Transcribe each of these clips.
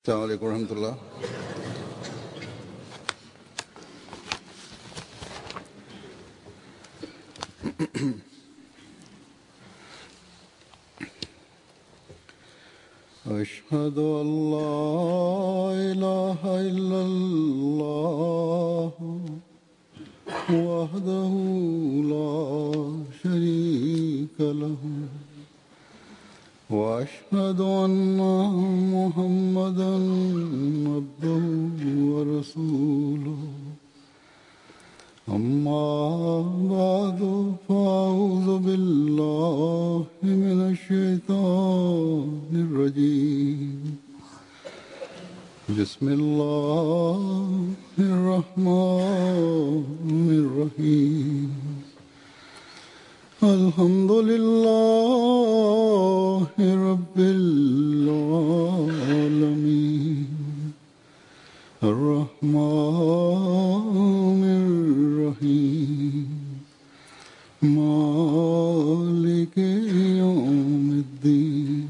السلام عليكم ورحمة الله أشهد أن لا إله إلا الله وحده لا شريك له واشهد ان محمدا عبده ورسوله اما بعد فاعوذ بالله من الشيطان الرجيم بسم الله الرحمن الرحيم الحمد لله رب العالمين الرحمن الرحيم مالك يوم الدين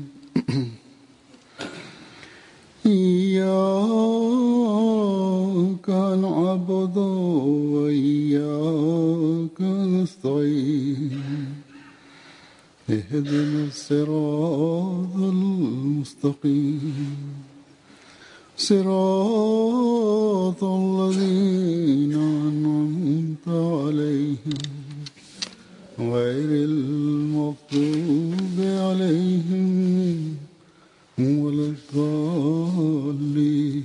إياك نعبد وإياك نستعين اهدنا الصراط المستقيم صراط الذين أنعمت عليهم غير المغضوب عليهم ولا الضالين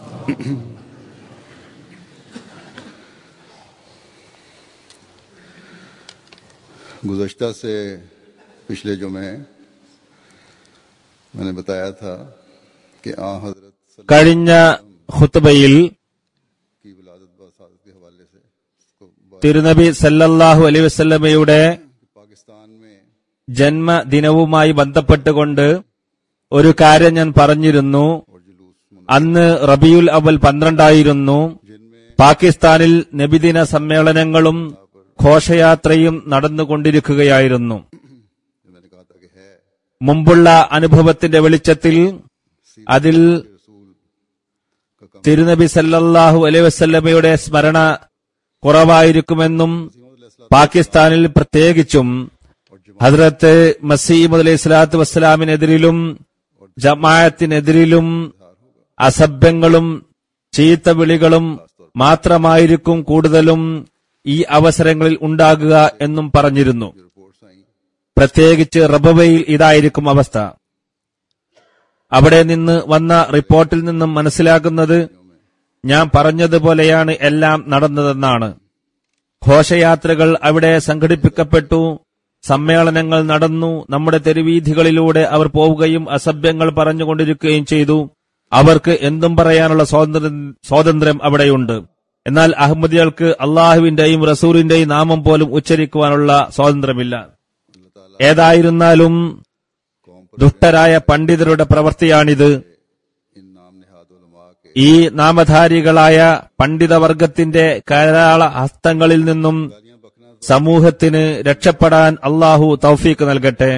गुज़श्ता से पिछले जुमे मैंने बताया था कि आ हजरत കഴിഞ്ഞ ഖുത്ബയിൽ की विलादत बसादत के हवाले से उसको ब- തിരുനബി സല്ലല്ലാഹു അലൈഹി വസല്ലമയുടെ पाकिस्तान में ജന്മദിനവുമായി ബന്ധപ്പെട്ടുകൊണ്ട് ഒരു കാര്യം ഞാൻ പറഞ്ഞിരുന്നു और जुलूस मुन- അന്ന് റബിയുൽ അവൽ പന്ത്രണ്ടായിരുന്നു जिनमें പാകിസ്ഥാനിൽ നബിദിന സമ്മേളനങ്ങളും ഘോഷയാത്രയും നടന്നുകൊണ്ടിരിക്കുകയായിരുന്നു जो मैंने कहा था कि है മുമ്പുള്ള അനുഭവത്തിന്റെ വെളിച്ചത്തിൽ അതിൽ रसूल का कम തിരുനബി സല്ലല്ലാഹു അലൈഹി വസല്ലമയുടെ സ്മരണ കുറവായിരിക്കുമെന്നും പാകിസ്ഥാനിൽ പ്രത്യേകിച്ചും ഹദ്രത്ത് മസീമദ് അലൈഹി സ്വലാത്തു വസ്സലാമിനെതിരിലും ജമാഅത്തിനെതിരിലും അസഭ്യങ്ങളും ചീത്ത വിളികളും മാത്രമായിരിക്കും കൂടുതലും ഈ അവസരങ്ങളിൽ ഉണ്ടാകുക എന്നും പറഞ്ഞിരുന്നു रिपोर्ट्स आई പ്രത്യേകിച്ച് റബവയിൽ ഇതായിരിക്കും അവസ്ഥ അവിടെ നിന്ന് വന്ന റിപ്പോർട്ടിൽ നിന്നും മനസ്സിലാക്കുന്നത് ഞാൻ പറഞ്ഞതുപോലെയാണ് എല്ലാം നടന്നതെന്നാണ് ഘോഷയാത്രകൾ അവിടെ സംഘടിപ്പിക്കപ്പെട്ടു സമ്മേളനങ്ങൾ നടന്നു നമ്മുടെ തെരുവീഥികളിലൂടെ അവർ പോവുകയും അസഭ്യങ്ങൾ പറഞ്ഞുകൊണ്ടിരിക്കുകയും ചെയ്തു അവർക്ക് എന്തും പറയാനുള്ള സ്വാതന്ത്ര്യം സ്വാതന്ത്ര്യം അവിടെയുണ്ട് എന്നാൽ അഹമ്മദികൾക്ക് അള്ളാഹുവിന്റെയും റസൂലിന്റെയും നാമം പോലും ഉച്ചരിക്കുവാനുള്ള സ്വാതന്ത്ര്യമില്ല ഏതായിരുന്നാലും ദുഷ്ടരായ പണ്ഡിതരുടെ പ്രവൃത്തിയാണിത് इन नाम निहाद उलमा के ഈ നാമധാരികളായ പണ്ഡിതവർഗത്തിന്റെ കരാള ഹസ്തങ്ങളിൽ നിന്നും गालियां बकना സമൂഹത്തിന് രക്ഷപ്പെടാൻ അള്ളാഹു തൗഫീക്ക് നൽകട്ടെ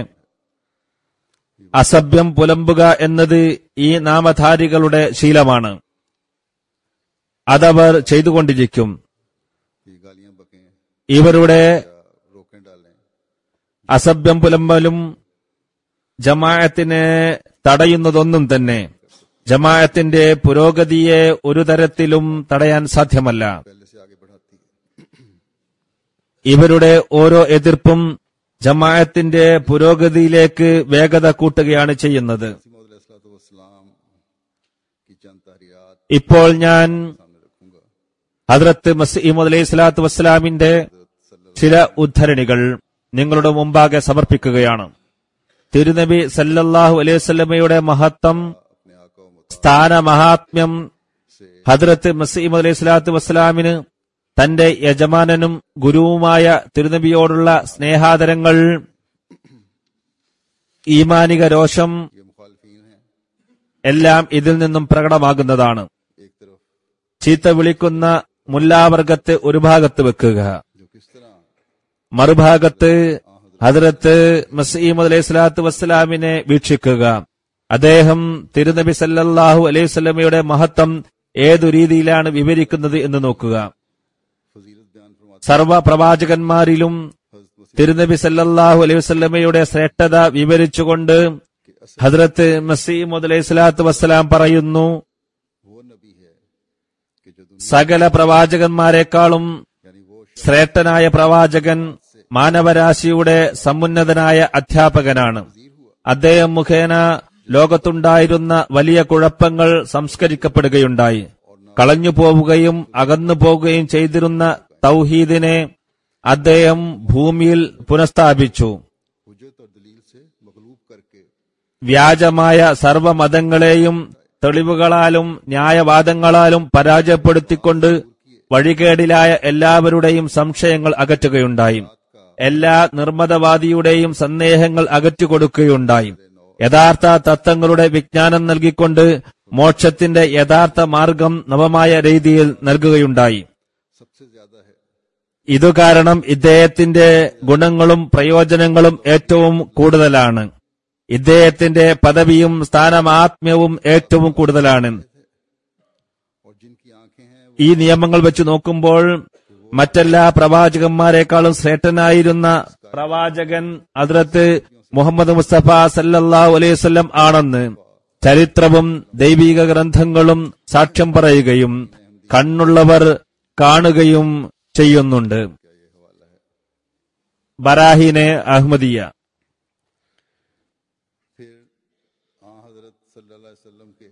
അസഭ്യം പുലമ്പുക എന്നത് ഈ നാമധാരികളുടെ ശീലമാണ് അതവർ ചെയ്തുകൊണ്ടിരിക്കും की गालियां बकें ഇവരുടെ या रोकें डालें അസഭ്യം പുലമ്പലും ജമാഅത്തിനെ തടയുന്നതൊന്നും തന്നെ ജമാഅത്തിന്റെ പുരോഗതിയെ ഒരു തരത്തിലും തടയാൻ സാധ്യമല്ല पहले से आगे बढ़ाती है ഇവരുടെ ഓരോ എതിർപ്പും ജമാഅത്തിന്റെ പുരോഗതിയിലേക്ക് വേഗത കൂട്ടുകയാണ് ചെയ്യുന്നത് वसलाम की चंद तहरियात ഇപ്പോൾ ഞാൻ सामने रखूंगा ഹദ്രത്ത് മസീമദ് അലൈഹി സ്വലാത്തു വസ്സലാമിന്റെ ചില ഉദ്ധരണികൾ നിങ്ങളുടെ മുമ്പാകെ സമർപ്പിക്കുകയാണ് തിരുനബി സല്ലല്ലാഹു അലൈഹി വസല്ലമയുടെ മഹത്വം अपने आका व मुता സ്ഥാന മഹാത്മ്യം ഹദ്രത്ത് മസീമദ് അലൈഹി സ്വലാത്തു വസ്സലാമിന് തന്റെ യജമാനനും ഗുരുവുമായ തിരുനബിയോടുള്ള സ്നേഹാദരങ്ങൾ ഈമാനിക രോഷം ये मुखालफीन हैं എല്ലാം ഇതിൽ നിന്നും പ്രകടമാകുന്നതാണ് एक तरफ ചീത്ത വിളിക്കുന്ന മുല്ലാവർഗത്തെ ഒരു ഭാഗത്ത് വെക്കുക जो किस तरह മറുഭാഗത്ത് ഹദ്രത്ത് മസീമദ് അലൈഹി സ്വലാത്തു വസ്സലാമിനെ വീക്ഷിക്കുക അദ്ദേഹം തിരുനബി സല്ലല്ലാഹു അലൈഹി വസല്ലമയുടെ മഹത്വം ഏതു രീതിയിലാണ് വിവരിക്കുന്നത് എന്ന് നോക്കുക फजीलत बयान फरमाते സർവ പ്രവാചകന്മാരിലും हजरत मसीह തിരുനബി സല്ലല്ലാഹു അലൈഹി വസല്ലമയുടെ ശ്രേഷ്ഠത വിവരിച്ചുകൊണ്ട് ഹദ്രത്ത് മസീമുദ് അലൈഹി സ്വലാത്തു വസ്സലാം പറയുന്നു वो नबी है कि जो दुनिया സകല പ്രവാചകന്മാരെക്കാളും यानी वो शख्स ശ്രേഷ്ഠനായ പ്രവാചകൻ മാനവരാശിയുടെ സമുന്നതനായ അധ്യാപകനാണ് അദ്ദേഹം മുഖേന ലോകത്തുണ്ടായിരുന്ന വലിയ കുഴപ്പങ്ങൾ സംസ്കരിക്കപ്പെടുകയുണ്ടായി കളഞ്ഞു പോവുകയും അകന്നു പോവുകയും ചെയ്തിരുന്ന തൗഹീദിനെ അദ്ദേഹം ഭൂമിയിൽ പുനഃസ്ഥാപിച്ചു हुज्जत और दलील से मगलूब करके വ്യാജമായ സർവമതങ്ങളെയും തെളിവുകളാലും ന്യായവാദങ്ങളാലും പരാജയപ്പെടുത്തിക്കൊണ്ട് വഴികേടിലായ എല്ലാവരുടെയും സംശയങ്ങൾ അകറ്റുകയുണ്ടായി എല്ലാ നിർമ്മതവാദിയുടെയും സന്ദേഹങ്ങൾ അകറ്റുകൊടുക്കുകയുണ്ടായി യഥാർത്ഥ തത്വങ്ങളുടെ വിജ്ഞാനം നൽകിക്കൊണ്ട് മോക്ഷത്തിന്റെ യഥാർത്ഥ മാർഗം നവമായ രീതിയിൽ നൽകുകയുണ്ടായി सबसे ज्यादा है ഇതു കാരണം ഇദ്ദേഹത്തിന്റെ ഗുണങ്ങളും പ്രയോജനങ്ങളും ഏറ്റവും കൂടുതലാണ് ഇദ്ദേഹത്തിന്റെ പദവിയും സ്ഥാനമാത്മ്യവും ഏറ്റവും കൂടുതലാണ് और जिनकी आंखें हैं वो ഈ നിയമങ്ങൾ വെച്ച് നോക്കുമ്പോൾ മറ്റെല്ലാ പ്രവാചകന്മാരെക്കാളും ശ്രേഷ്ഠനായിരുന്ന പ്രവാചകൻ അതിർത്ത് മുഹമ്മദ് മുസ്തഫ സല്ലല്ലാഹു അലൈഹി വസല്ലം ആണെന്ന് ചരിത്രവും ദൈവിക ഗ്രന്ഥങ്ങളും സാക്ഷ്യം പറയുകയും കണ്ണുള്ളവർ കാണുകയും ചെയ്യുന്നുണ്ട് ബറാഹിനെ അഹമ്മദിയ फिर आ हजरत सल्लल्लाहु अलैहि वसल्लम के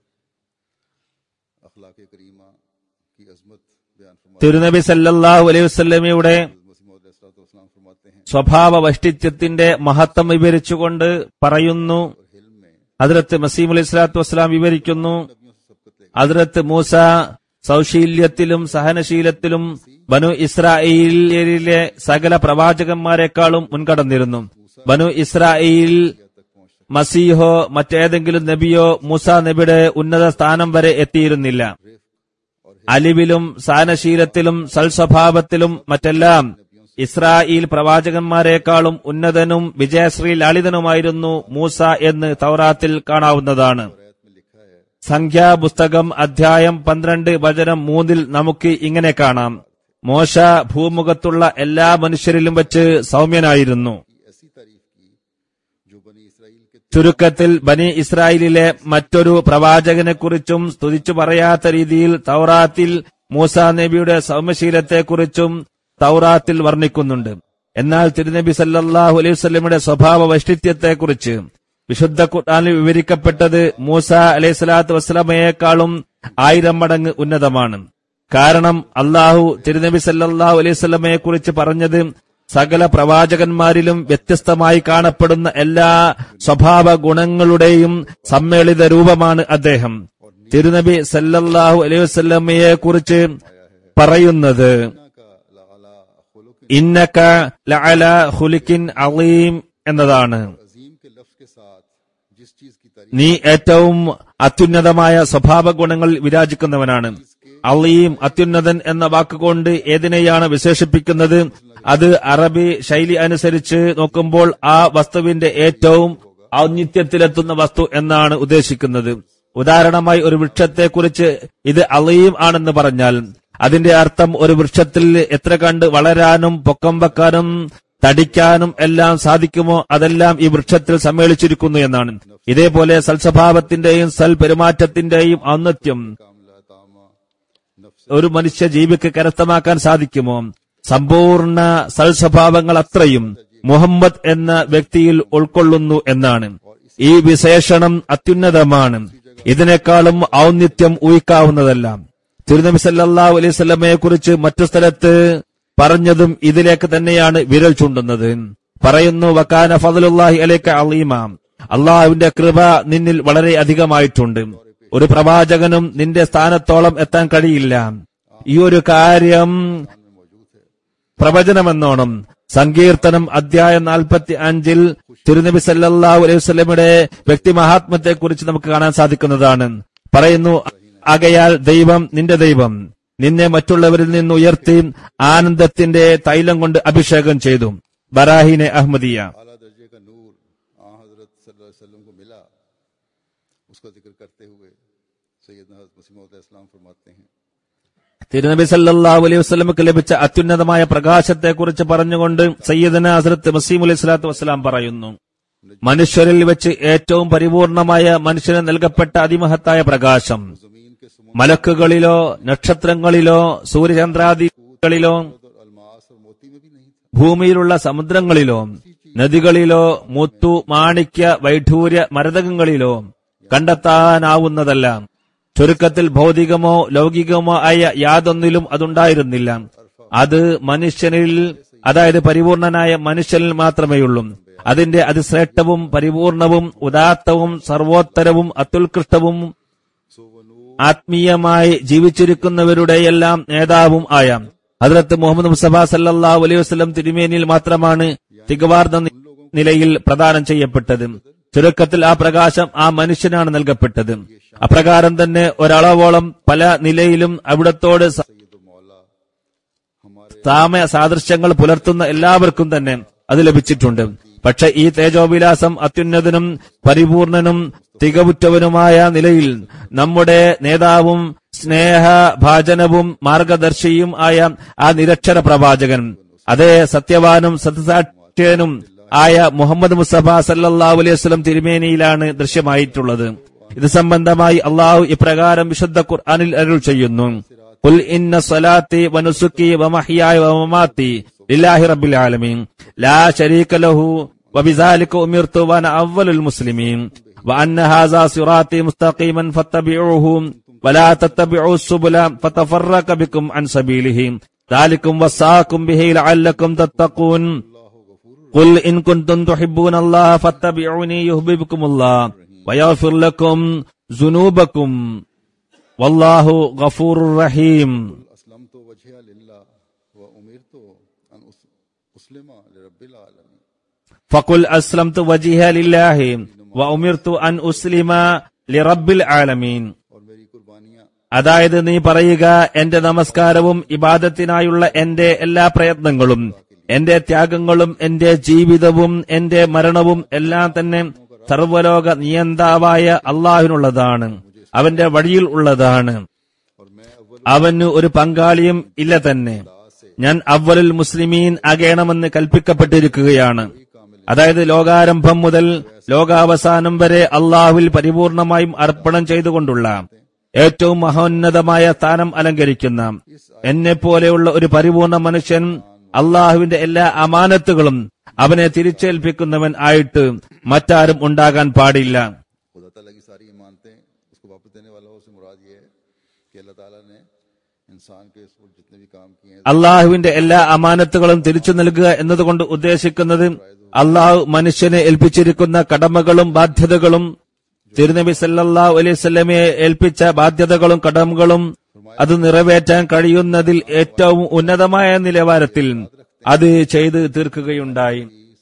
अखलाक करीमा की अजमत बयान फरमाते തിരുനബി സല്ലല്ലാഹു അലൈഹി വസല്ലമയുടെ हैं मसीह मौद अलैहिस्सलाम फरमाते हैं സ്വഭാവ വൈഷ്ഠിത്യത്തിന്റെ മഹത്വം വിവരിച്ചുകൊണ്ട് പറയുന്നു और हिल्म में അതിർത്ത് മസീം അലൈഹി സ്വലാത്തു വസ്സലാം വിവരിക്കുന്നു नबियों से सबकत लेगा അതിർത്ത് മൂസ സൗശീല്യത്തിലും സഹനശീലത്തിലും ബനു ഇസ്രായേലിലെ സകല പ്രവാചകന്മാരെക്കാളും മുൻകടന്നിരുന്നു ബനു ഇസ്രായേൽ तक पहुंच മസീഹോ മറ്റേതെങ്കിലും നബിയോ മൂസ നബിയുടെ ഉന്നത സ്ഥാനം വരെ എത്തിയിരുന്നില്ല അലിവിലും സഹനശീലത്തിലും സൽസ്വഭാവത്തിലും മറ്റെല്ലാം ഇസ്രായേൽ പ്രവാചകന്മാരെക്കാളും ഉന്നതനും വിജയശ്രീ ലാളിതനുമായിരുന്നു മൂസ എന്ന് തൗറാത്തിൽ കാണാവുന്നതാണ് आयत में लिखा है സംഖ്യാപുസ്തകം അധ്യായം പന്ത്രണ്ട് വചനം മൂന്നിൽ നമുക്ക് ഇങ്ങനെ കാണാം മോശ ഭൂമുഖത്തുള്ള എല്ലാ മനുഷ്യരിലും വെച്ച് സൗമ്യനായിരുന്നു कि ऐसी तारीफ की जो बनी इसराइल के ചുരുക്കത്തിൽ ബനി ഇസ്രായേലിലെ മറ്റൊരു പ്രവാചകനെക്കുറിച്ചും സ്തുതിച്ചു പറയാത്ത രീതിയിൽ തൗറാത്തിൽ മൂസ നബിയുടെ സൗമ്യശീലത്തെക്കുറിച്ചും തൗറാത്തിൽ വർണ്ണിക്കുന്നുണ്ട് എന്നാൽ തിരുനബി സല്ലല്ലാഹു അലൈഹി വസല്ലമയുടെ സ്വഭാവ വൈഷ്ഠിത്യത്തെക്കുറിച്ച് വിശുദ്ധ ഖുർആനിൽ വിവരിക്കപ്പെട്ടത് മൂസ അലൈഹി സ്വലാത്തു വസ്സലാമയേക്കാളും ആയിരം മടങ്ങ് ഉന്നതമാണ് കാരണം അള്ളാഹു തിരുനബി സല്ലല്ലാഹു അലൈഹി വസല്ലമയെ കുറിച്ച് പറഞ്ഞത് സകല പ്രവാചകന്മാരിലും വ്യത്യസ്തമായി കാണപ്പെടുന്ന എല്ലാ സ്വഭാവ ഗുണങ്ങളുടെയും സമ്മേളിത രൂപമാണ് അദ്ദേഹം തിരുനബി സല്ലല്ലാഹു അലൈഹി വസല്ലമയെ കുറിച്ച് പറയുന്നത് का लाला खुलुक ഇന്നക ലഅല ഖുലിക്കിൻ അളീം എന്നതാണ് अजीम के लफ्ज के साथ जिस चीज की तारीफ നീ ഏറ്റവും അത്യുന്നതമായ സ്വഭാവ ഗുണങ്ങൾ വിരാജിക്കുന്നവനാണ് അളീം അത്യുന്നതൻ എന്ന വാക്കുകൊണ്ട് ഏതിനെയാണ് വിശേഷിപ്പിക്കുന്നത് അത് അറബി ശൈലി അനുസരിച്ച് നോക്കുമ്പോൾ ആ വസ്തുവിന്റെ ഏറ്റവും ഔന്നിത്യത്തിലെത്തുന്ന വസ്തു എന്നാണ് ഉദ്ദേശിക്കുന്നത് ഉദാഹരണമായി ഒരു വൃക്ഷത്തെക്കുറിച്ച് ഇത് അളീം ആണെന്ന് പറഞ്ഞാൽ അതിന്റെ അർത്ഥം ഒരു വൃക്ഷത്തിൽ എത്ര കണ്ട് വളരാനും പൊക്കം വെക്കാനും തടിക്കാനും എല്ലാം സാധിക്കുമോ അതെല്ലാം ഈ വൃക്ഷത്തിൽ സമ്മേളിച്ചിരിക്കുന്നു എന്നാണ് ഇതേപോലെ സൽസ്വഭാവത്തിന്റെയും സൽ പെരുമാറ്റത്തിന്റെയും ഔന്നത്യം कामला तामा नफ्स ഒരു മനുഷ്യ ജീവിക്ക് കരസ്ഥമാക്കാൻ സാധിക്കുമോ സമ്പൂർണ്ണ സൽസ്വഭാവങ്ങൾ അത്രയും മുഹമ്മദ് എന്ന വ്യക്തിയിൽ ഉൾക്കൊള്ളുന്നു എന്നാണ് ഈ വിശേഷണം അത്യുന്നതമാണ് ഇതിനേക്കാളും ഔന്നിത്യം ഊഹിക്കാവുന്നതല്ല തിരുനബി സല്ലല്ലാഹു അലൈഹി വസല്ലമയെ കുറിച്ച് മറ്റു സ്ഥലത്ത് പറഞ്ഞതും ഇതിലേക്ക് തന്നെയാണ് വിരൽ ചൂണ്ടുന്നത് പറയുന്നു വക്കാന ഫضലുല്ലാഹി അലൈക അലീമ അള്ളാഹുവിന്റെ കൃപ നിന്നിൽ വളരെ അധികമായിട്ടുണ്ട് ഒരു പ്രവാചകനും നിന്റെ സ്ഥാനത്തോളം എത്താൻ കഴിയില്ല ഈ ഒരു കാര്യം പ്രവചനമെന്നോണം സങ്കീർത്തനം അധ്യായം നാൽപ്പത്തി അഞ്ചിൽ തിരുനബി സല്ലല്ലാഹു അലൈഹി വസല്ലമയുടെ വ്യക്തിമഹാത്മത്തെ കുറിച്ച് നമുക്ക് കാണാൻ സാധിക്കുന്നതാണ് പറയുന്നു ആകയാൽ ദൈവം നിന്റെ ദൈവം നിന്നെ മറ്റുള്ളവരിൽ നിന്ന് ഉയർത്തി ആനന്ദത്തിന്റെ തൈലം കൊണ്ട് അഭിഷേകം ചെയ്തു ബറാഹിനെ അഹമ്മദിയ आला दर्जे का नूर आ हजरत सल्लल्लाहु अलैहि वसल्लम को मिला सैदना हज़रत मसीह मौद इस्लाम फरमाते हैं തിരുനബി സല്ലല്ലാഹു അലൈഹി വസല്ലമക്ക് ലഭിച്ച അത്യുന്നതമായ പ്രകാശത്തെക്കുറിച്ച് പറഞ്ഞുകൊണ്ട് സയ്യിദന ഹസ്രത്ത് മസീം അലൈഹി സ്വലാത്തു വസ്സലാം പറയുന്നു മനുഷ്യരിൽ വെച്ച് ഏറ്റവും പരിപൂർണമായ മനുഷ്യന് നൽകപ്പെട്ട അതിമഹത്തായ പ്രകാശം जमीन के समुद्र മലക്കുകളിലോ നക്ഷത്രങ്ങളിലോ സൂര്യചന്ദ്രാദികളിലോ और अलमास और मोती में भी नहीं था ഭൂമിയിലുള്ള സമുദ്രങ്ങളിലോ നദികളിലോ മുത്തു മാണിക്യ വൈഢൂര്യ മരതകങ്ങളിലോ കണ്ടെത്താനാവുന്നതല്ല ചുരുക്കത്തിൽ ഭൗതികമോ ലൗകികമോ ആയ യാതൊന്നിലും അതുണ്ടായിരുന്നില്ല അത് മനുഷ്യനിൽ അതായത് പരിപൂർണനായ മനുഷ്യനിൽ മാത്രമേയുള്ളൂ അതിന്റെ അതിശ്രേഷ്ഠവും പരിപൂർണവും ഉദാത്തവും സർവോത്തരവും അത്യുത്കൃഷ്ടവും ആത്മീയമായി ജീവിച്ചിരിക്കുന്നവരുടെയെല്ലാം നേതാവും ആയ ഹദ്രത്ത് മുഹമ്മദ് മുസ്തഫ സല്ലല്ലാഹു അലൈഹി വസല്ലം തിരുമേനിയിൽ മാത്രമാണ് തികവാർന്ന നി- നിലയിൽ പ്രദാനം ചെയ്യപ്പെട്ടത് ചുരുക്കത്തിൽ ആ പ്രകാശം ആ മനുഷ്യനാണ് നൽകപ്പെട്ടത് അപ്രകാരം തന്നെ ഒരളവോളം പല നിലയിലും അവിടത്തോട് സ- സാമ്യ സാദൃശ്യങ്ങൾ പുലർത്തുന്ന എല്ലാവർക്കും തന്നെ അത് ലഭിച്ചിട്ടുണ്ട് പക്ഷെ ഈ തേജോവിലാസം അത്യുന്നതനും പരിപൂർണനും തികവുറ്റവനുമായ നിലയിൽ നമ്മുടെ നേതാവും സ്നേഹഭാജനവും മാർഗദർശിയും ആയ ആ നിരക്ഷര പ്രവാചകൻ അതേ സത്യവാനും സത്യസാക്ഷ്യനും ആയ മുഹമ്മദ് മുസ്തഫ സല്ലല്ലാഹു അലൈഹി വസല്ലം തിരുമേനിയിലാണ് ദൃശ്യമായിട്ടുള്ളത് ഇത് സംബന്ധമായി അള്ളാഹു ഇപ്രകാരം വിശുദ്ധ ഖുർആനിൽ അരുൾ ചെയ്യുന്നു قل إن صلاتي ونسكي ومحياي ومماتي لله رب العالمين لا شريك له وبذلك أمرت وأنا أول المسلمين وأن هذا صراطي مستقيما فاتبعوه ولا تتبعوا السبل فتفرق بكم عن سبيله ذلكم وصاكم به لعلكم تتقون قل إن كنتم تحبون الله فاتبعوني يحببكم الله ويغفر لكم ذنوبكم والله غفور رحيم असलम तो वजह लिल्ला व उमिर तो अन उस- उस्लिमा लिरब्बिल आलमीन فقل أسلمت وجهي لله وأمرت أن أسلم لرب العالمين और मेरी कुर्बानियां അതായത് നീ പറയുക എന്റെ നമസ്കാരവും ഇബാദത്തിനായുള്ള എന്റെ എല്ലാ പ്രയത്നങ്ങളും എന്റെ ത്യാഗങ്ങളും എന്റെ ജീവിതവും എന്റെ മരണവും എല്ലാം തന്നെ സർവലോക നിയന്താവായ അള്ളാഹുവിനുള്ളതാണ് അവന്റെ വഴിയിൽ ഉള്ളതാണ് और मैं अव्वल അവന് ഒരു പങ്കാളിയും ഇല്ല തന്നെ ഞാൻ അവലുൽ മുസ്ലിമീൻ ആകേണമെന്ന് കൽപ്പിക്കപ്പെട്ടിരിക്കുകയാണ് അതായത് ലോകാരംഭം മുതൽ ലോകാവസാനം വരെ അള്ളാഹുവിൽ പരിപൂർണമായും അർപ്പണം ചെയ്തുകൊണ്ടുള്ള ഏറ്റവും മഹോന്നതമായ സ്ഥാനം അലങ്കരിക്കുന്ന എന്നെ പോലെയുള്ള ഒരു പരിപൂർണ മനുഷ്യൻ അള്ളാഹുവിന്റെ എല്ലാ അമാനത്തുകളും അവനെ തിരിച്ചേൽപ്പിക്കുന്നവൻ ആയിട്ട് മറ്റാരും ഉണ്ടാകാൻ പാടില്ല खुदा ताला की सारी इमानतें उसको वापस देने वाला हो उससे मुराद ये है कि अल्लाह ताला ने इंसान के इस वक्त जितने भी काम किए हैं അള്ളാഹുവിന്റെ എല്ലാ അമാനത്തുകളും തിരിച്ചു നൽകുക എന്നതുകൊണ്ട് ഉദ്ദേശിക്കുന്നത് അള്ളാഹു മനുഷ്യനെ ഏൽപ്പിച്ചിരിക്കുന്ന കടമകളും ബാധ്യതകളും തിരുനബി സല്ലല്ലാഹു അലൈഹി സ്വലമയെ ഏൽപ്പിച്ച ബാധ്യതകളും കടമകളും അത് നിറവേറ്റാൻ കഴിയുന്നതിൽ ഏറ്റവും ഉന്നതമായ നിലവാരത്തിൽ അത് ചെയ്ത് തീർക്കുകയുണ്ടായി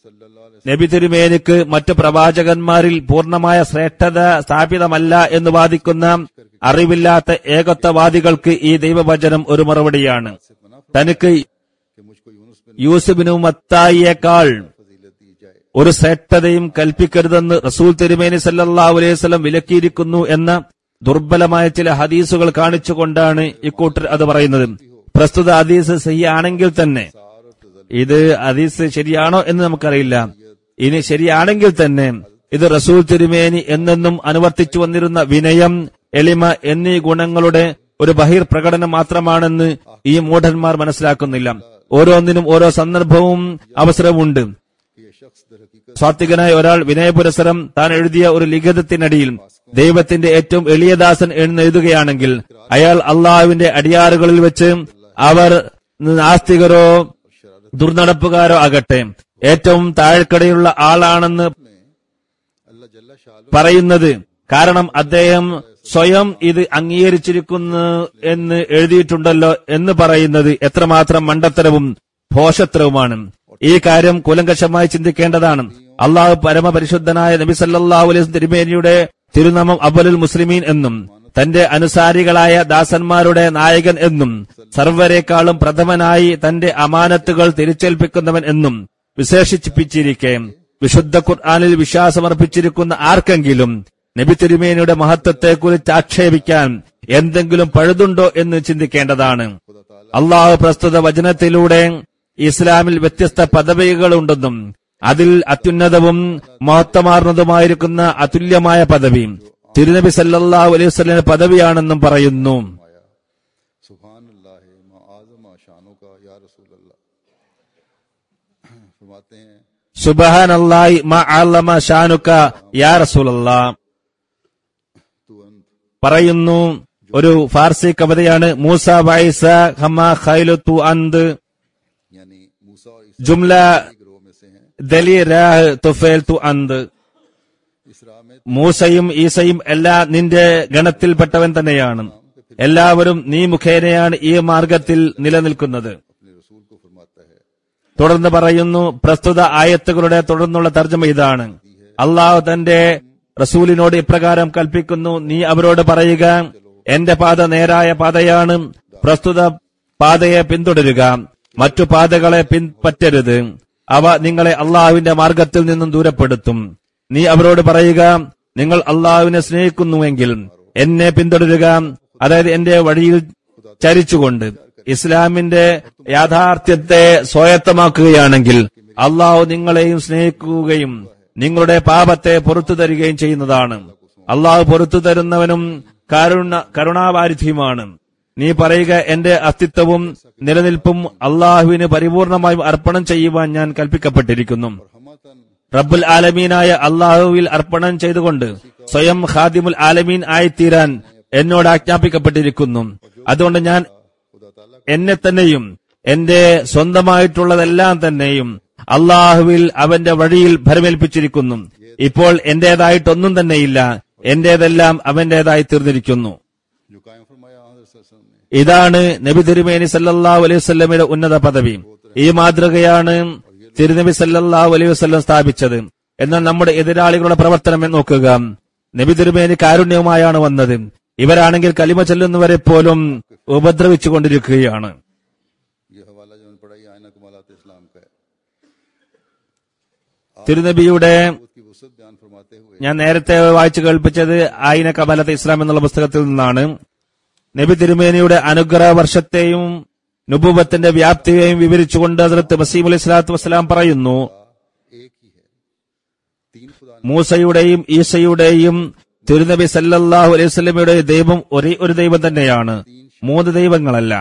നബി തിരുമേനിക്ക് മറ്റു പ്രവാചകന്മാരിൽ പൂർണ്ണമായ ശ്രേഷ്ഠത സ്ഥാപിതമല്ല എന്ന് വാദിക്കുന്ന അറിവില്ലാത്ത ഏകത്വവാദികൾക്ക് ഈ ദൈവവചനം ഒരു മറുപടിയാണ് തനിക്ക് कि मुझको यूनुस बिन യൂസുബിനും മത്തായിയേക്കാൾ फजीलत दी जाए ഒരു ശ്രേഷ്ഠതയും കൽപ്പിക്കരുതെന്ന് റസൂൽ തിരുമേനി സല്ലല്ലാഹു അലൈഹി വസല്ലം വിലക്കിയിരിക്കുന്നു എന്ന ദുർബലമായ ചില ഹദീസുകൾ കാണിച്ചുകൊണ്ടാണ് ഇക്കൂട്ടർ അത് പറയുന്നത് പ്രസ്തുത ഹദീസ് സഹിയാണെങ്കിൽ തന്നെ ഇത് ഹദീസ് ശരിയാണോ എന്ന് നമുക്കറിയില്ല ഇനി ശരിയാണെങ്കിൽ തന്നെ ഇത് റസൂൽ തിരുമേനി എന്നെന്നും അനുവർത്തിച്ചു വന്നിരുന്ന വിനയം എളിമ എന്നീ ഗുണങ്ങളുടെ ഒരു ബഹിർപ്രകടനം മാത്രമാണെന്ന് ഈ മൂഢന്മാർ മനസ്സിലാക്കുന്നില്ല ഓരോന്നിനും ഓരോ സന്ദർഭവും അവസരവുമുണ്ട് कि ये शख्स दर हकीकत സ്വാത്വികനായ ഒരാൾ വിനയപുരസരം താൻ എഴുതിയ ഒരു ലിഖിതത്തിനടിയിൽ ദൈവത്തിന്റെ ഏറ്റവും എളിയദാസൻ എന്ന് എഴുതുകയാണെങ്കിൽ അയാൾ അള്ളാഹുവിന്റെ അടിയാറുകളിൽ വെച്ച് അവർ നാസ്തികരോ ദുർനടപ്പുകാരോ ആകട്ടെ ഏറ്റവും താഴ്ക്കടയുള്ള ആളാണെന്ന് अल्लाह जल्ला शाह പറയുന്നത് കാരണം അദ്ദേഹം സ്വയം ഇത് അംഗീകരിച്ചിരിക്കുന്നു എന്ന് എഴുതിയിട്ടുണ്ടല്ലോ എന്ന് പറയുന്നത് എത്രമാത്രം മണ്ടത്തരവും ഭോഷത്രവുമാണ് ഈ കാര്യം കുലങ്കഷമായി ചിന്തിക്കേണ്ടതാണ് അള്ളാഹു പരമപരിശുദ്ധനായ നബി സല്ലല്ലാഹു അലൈഹി വസല്ലം തിരുമേനിയുടെ തിരുനാമം അബ്ബലുൽ മുസ്ലിമീൻ എന്നും തന്റെ അനുസാരികളായ ദാസന്മാരുടെ നായകൻ എന്നും സർവരെക്കാളും പ്രഥമനായി തന്റെ അമാനത്തുകൾ തിരിച്ചേൽപ്പിക്കുന്നവൻ എന്നും വിശേഷിപ്പിച്ചിരിക്കെ വിശുദ്ധ ഖുർആാനിൽ വിശ്വാസമർപ്പിച്ചിരിക്കുന്ന ആർക്കെങ്കിലും നബി തിരുമേനിയുടെ മഹത്വത്തെക്കുറിച്ച് ആക്ഷേപിക്കാൻ എന്തെങ്കിലും പഴുതുണ്ടോ എന്ന് ചിന്തിക്കേണ്ടതാണ് അള്ളാഹു പ്രസ്തുത വചനത്തിലൂടെ ഇസ്ലാമിൽ വ്യത്യസ്ത പദവികളുണ്ടെന്നും അതിൽ അത്യുന്നതവും മഹത്വമാർന്നതുമായിരിക്കുന്ന അതുല്യമായ പദവി തിരുനബി സല്ലല്ലാഹു അലൈഹി വസല്ലമയുടെ പദവിയാണെന്നും പറയുന്നു सुबहान अल्लाह मा आजम शानों का या रसूल अल्लाह फरमाते हैं സുബഹാനല്ലാഹി മാ അല്ലമ ഷാനുക യാ റസൂലല്ലാ तू अंत പറയുന്നു ഒരു ഫാർസി കവിതയാണ് മൂസ വൈസ ഹമ ഖൈലു തു അന്ത് यानी मूसा और ജുംല ईसा गिरोह में से हैं ദലി രാഹ് തുഫേൽ തു അന്ത് इसरा में മൂസയും ഈസയും എല്ലാ നിന്റെ ഗണത്തിൽപ്പെട്ടവൻ തന്നെയാണ് എല്ലാവരും നീ മുഖേനയാണ് ഈ മാർഗത്തിൽ നിലനിൽക്കുന്നത് अपने रसूल को फरमाता है തുടർന്ന് പറയുന്നു പ്രസ്തുത ആയത്തുകളുടെ തുടർന്നുള്ള തർജ്ജമ ഇതാണ് അള്ളാഹു തന്റെ റസൂലിനോട് ഇപ്രകാരം കൽപ്പിക്കുന്നു നീ അവരോട് പറയുക എന്റെ പാത നേരായ പാതയാണ് പ്രസ്തുത പാതയെ പിന്തുടരുക മറ്റു പാതകളെ പിൻപറ്റരുത് അവ നിങ്ങളെ അള്ളാഹുവിന്റെ മാർഗത്തിൽ നിന്നും ദൂരപ്പെടുത്തും നീ അവരോട് പറയുക നിങ്ങൾ അള്ളാഹുവിനെ സ്നേഹിക്കുന്നുവെങ്കിൽ എന്നെ പിന്തുടരുക അതായത് എന്റെ വഴിയിൽ ചരിച്ചുകൊണ്ട് ഇസ്ലാമിന്റെ യാഥാർത്ഥ്യത്തെ സ്വായത്തമാക്കുകയാണെങ്കിൽ അള്ളാഹു നിങ്ങളെയും സ്നേഹിക്കുകയും നിങ്ങളുടെ പാപത്തെ പുറത്തു തരികയും ചെയ്യുന്നതാണ് അള്ളാഹു പുറത്തു തരുന്നവനും കരുണ കരുണാവാരിധിയുമാണ് നീ പറയുക എന്റെ അസ്തിത്വവും നിലനിൽപ്പും അള്ളാഹുവിന് പരിപൂർണമായും അർപ്പണം ചെയ്യുവാൻ ഞാൻ കൽപ്പിക്കപ്പെട്ടിരിക്കുന്നു हमतन റബ്ബുൽ ആലമീനായ അള്ളാഹുവിൽ അർപ്പണം ചെയ്തുകൊണ്ട് സ്വയം ഖാദിമുൽ ആലമീൻ ആയിത്തീരാൻ എന്നോട് ആജ്ഞാപിക്കപ്പെട്ടിരിക്കുന്നു അതുകൊണ്ട് ഞാൻ खुदा ताला എന്നെ തന്നെയും എന്റെ സ്വന്തമായിട്ടുള്ളതെല്ലാം തന്നെയും അള്ളാഹുവിൽ അവന്റെ വഴിയിൽ ഭരമേൽപ്പിച്ചിരിക്കുന്നു ഇപ്പോൾ എന്റേതായിട്ടൊന്നും തന്നെയില്ല എന്റേതെല്ലാം അവന്റേതായി തീർന്നിരിക്കുന്നു जो कायम फरमाया हज़रत सल्लल्लाहु अलैहि वसल्लम ने ഇതാണ് നബി തിരുമേനി സല്ലല്ലാഹു അലൈഹി വസല്ലമയുടെ ഉന്നത പദവി ഈ മാതൃകയാണ് തിരുനബി സല്ലല്ലാഹു അലൈഹി വസല്ലം സ്ഥാപിച്ചത് എന്നാൽ നമ്മുടെ എതിരാളികളുടെ പ്രവർത്തനം എന്ന് നോക്കുക നബി തിരുമേനി കാരുണ്യവുമായാണ് വന്നത് ഇവരാണെങ്കിൽ കലിമ ചെല്ലുന്നവരെ പോലും ഉപദ്രവിച്ചുകൊണ്ടിരിക്കുകയാണ് ये हवाला जो मैंने पढ़ा ये आयना कमालात इस्लाम का है തിരുനബിയുടെ उसकी वसत बयान फरमाते हुए ഞാൻ നേരത്തെ വായിച്ചു കേൾപ്പിച്ചത് ആയിന കബലത്ത് ഇസ്ലാം എന്നുള്ള പുസ്തകത്തിൽ നിന്നാണ് നബി തിരുമേനിയുടെ അനുഗ്രഹ വർഷത്തെയും നുബുബത്തിന്റെ വ്യാപ്തിയെയും വിവരിച്ചുകൊണ്ട് ഹസ്രത്ത് മസീം അലൈഹി സ്വലാത്തു വസ്സലാം പറയുന്നു एक ही है तीन खुदा മൂസയുടെയും ഈസയുടെയും തിരുനബി സല്ലല്ലാഹു അലൈഹി വസല്ലമയുടെ ദൈവം ഒരേ ഒരു ദൈവം തന്നെയാണ് മൂന്ന് ദൈവങ്ങളല്ല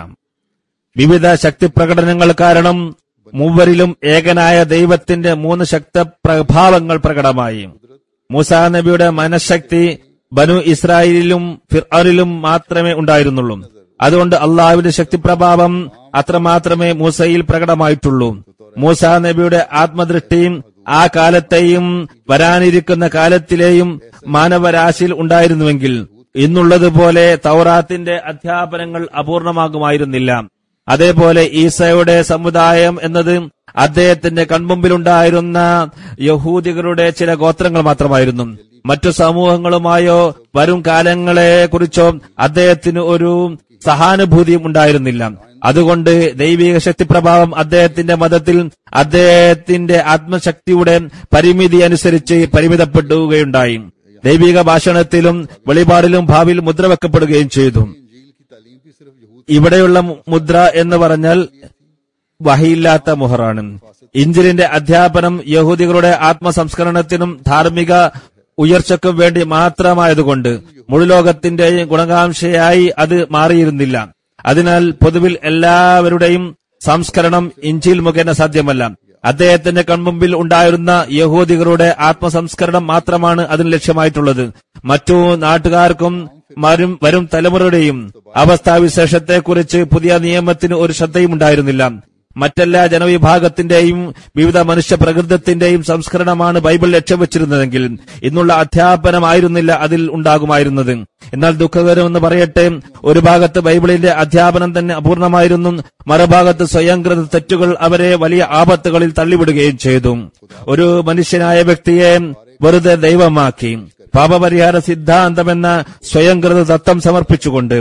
വിവിധ ശക്തി പ്രകടനങ്ങൾ കാരണം മൂവരിലും ഏകനായ ദൈവത്തിന്റെ മൂന്ന് ശക്ത പ്രഭാവങ്ങൾ പ്രകടമായി മൂസാ നബിയുടെ മനഃശക്തി ബനു ഇസ്രായേലിലും ഫിർആനിലും മാത്രമേ ഉണ്ടായിരുന്നുള്ളൂ അതുകൊണ്ട് അള്ളാഹുവിന്റെ ശക്തിപ്രഭാവം അത്രമാത്രമേ മൂസയിൽ പ്രകടമായിട്ടുള്ളൂ മൂസാ നബിയുടെ ആത്മദൃഷ്ടിയും ആ കാലത്തെയും വരാനിരിക്കുന്ന കാലത്തിലെയും മാനവരാശിയിൽ ഉണ്ടായിരുന്നുവെങ്കിൽ ഇന്നുള്ളതുപോലെ തൗറാത്തിന്റെ അധ്യാപനങ്ങൾ അപൂർണമാകുമായിരുന്നില്ല അതേപോലെ ഈസയുടെ സമുദായം എന്നത് അദ്ദേഹത്തിന്റെ കൺമുമ്പിലുണ്ടായിരുന്ന യഹൂദികളുടെ ചില ഗോത്രങ്ങൾ മാത്രമായിരുന്നു മറ്റു സമൂഹങ്ങളുമായോ വരും കാലങ്ങളെ കുറിച്ചോ അദ്ദേഹത്തിന് ഒരു സഹാനുഭൂതിയും ഉണ്ടായിരുന്നില്ല അതുകൊണ്ട് ദൈവിക ശക്തി പ്രഭാവം അദ്ദേഹത്തിന്റെ മതത്തിൽ അദ്ദേഹത്തിന്റെ ആത്മശക്തിയുടെ പരിമിതി അനുസരിച്ച് പരിമിതപ്പെടുകയുണ്ടായി ദൈവിക ഭാഷണത്തിലും വെളിപാടിലും ഭാവിയിൽ മുദ്ര വെക്കപ്പെടുകയും ചെയ്തു इंजील की तालीम भी सिर्फ यहूद ഇവിടെയുള്ള മു- മുദ്ര എന്ന് പറഞ്ഞാൽ വഹിയില്ലാത്ത മുഹറാണ് ഇഞ്ചിലിന്റെ അധ്യാപനം യഹൂദികളുടെ ആത്മസംസ്കരണത്തിനും ധാർമ്മിക ഉയർച്ചയ്ക്കും വേണ്ടി മാത്രമായതുകൊണ്ട് മുഴുലോകത്തിന്റെയും ഗുണകാംക്ഷയായി അത് മാറിയിരുന്നില്ല അതിനാൽ പൊതുവിൽ എല്ലാവരുടെയും സംസ്കരണം ഇഞ്ചിൽ മുഖേന സാധ്യമല്ല അദ്ദേഹത്തിന്റെ കൺമുമ്പിൽ ഉണ്ടായിരുന്ന യഹൂദികളുടെ ആത്മസംസ്കരണം മാത്രമാണ് അതിന് ലക്ഷ്യമായിട്ടുള്ളത് മറ്റു നാട്ടുകാർക്കും വരും വരും തലമുറയുടെയും അവസ്ഥാവിശേഷത്തെക്കുറിച്ച് പുതിയ നിയമത്തിന് ഒരു ശ്രദ്ധയും ഉണ്ടായിരുന്നില്ല മറ്റെല്ലാ ജനവിഭാഗത്തിന്റെയും വിവിധ മനുഷ്യ പ്രകൃതത്തിന്റെയും സംസ്കരണമാണ് ബൈബിൾ ലക്ഷ്യം വെച്ചിരുന്നതെങ്കിൽ ഇന്നുള്ള അധ്യാപനമായിരുന്നില്ല അതിൽ ഉണ്ടാകുമായിരുന്നത് എന്നാൽ ദുഃഖകരമെന്ന് പറയട്ടെ ഒരു ഭാഗത്ത് ബൈബിളിന്റെ അധ്യാപനം തന്നെ അപൂർണമായിരുന്നു മറുഭാഗത്ത് സ്വയംകൃത തെറ്റുകൾ അവരെ വലിയ ആപത്തുകളിൽ തള്ളിവിടുകയും ചെയ്തു ഒരു മനുഷ്യനായ വ്യക്തിയെ വെറുതെ ദൈവമാക്കി പാപപരിഹാര സിദ്ധാന്തമെന്ന സ്വയംകൃത തത്വം സമർപ്പിച്ചുകൊണ്ട്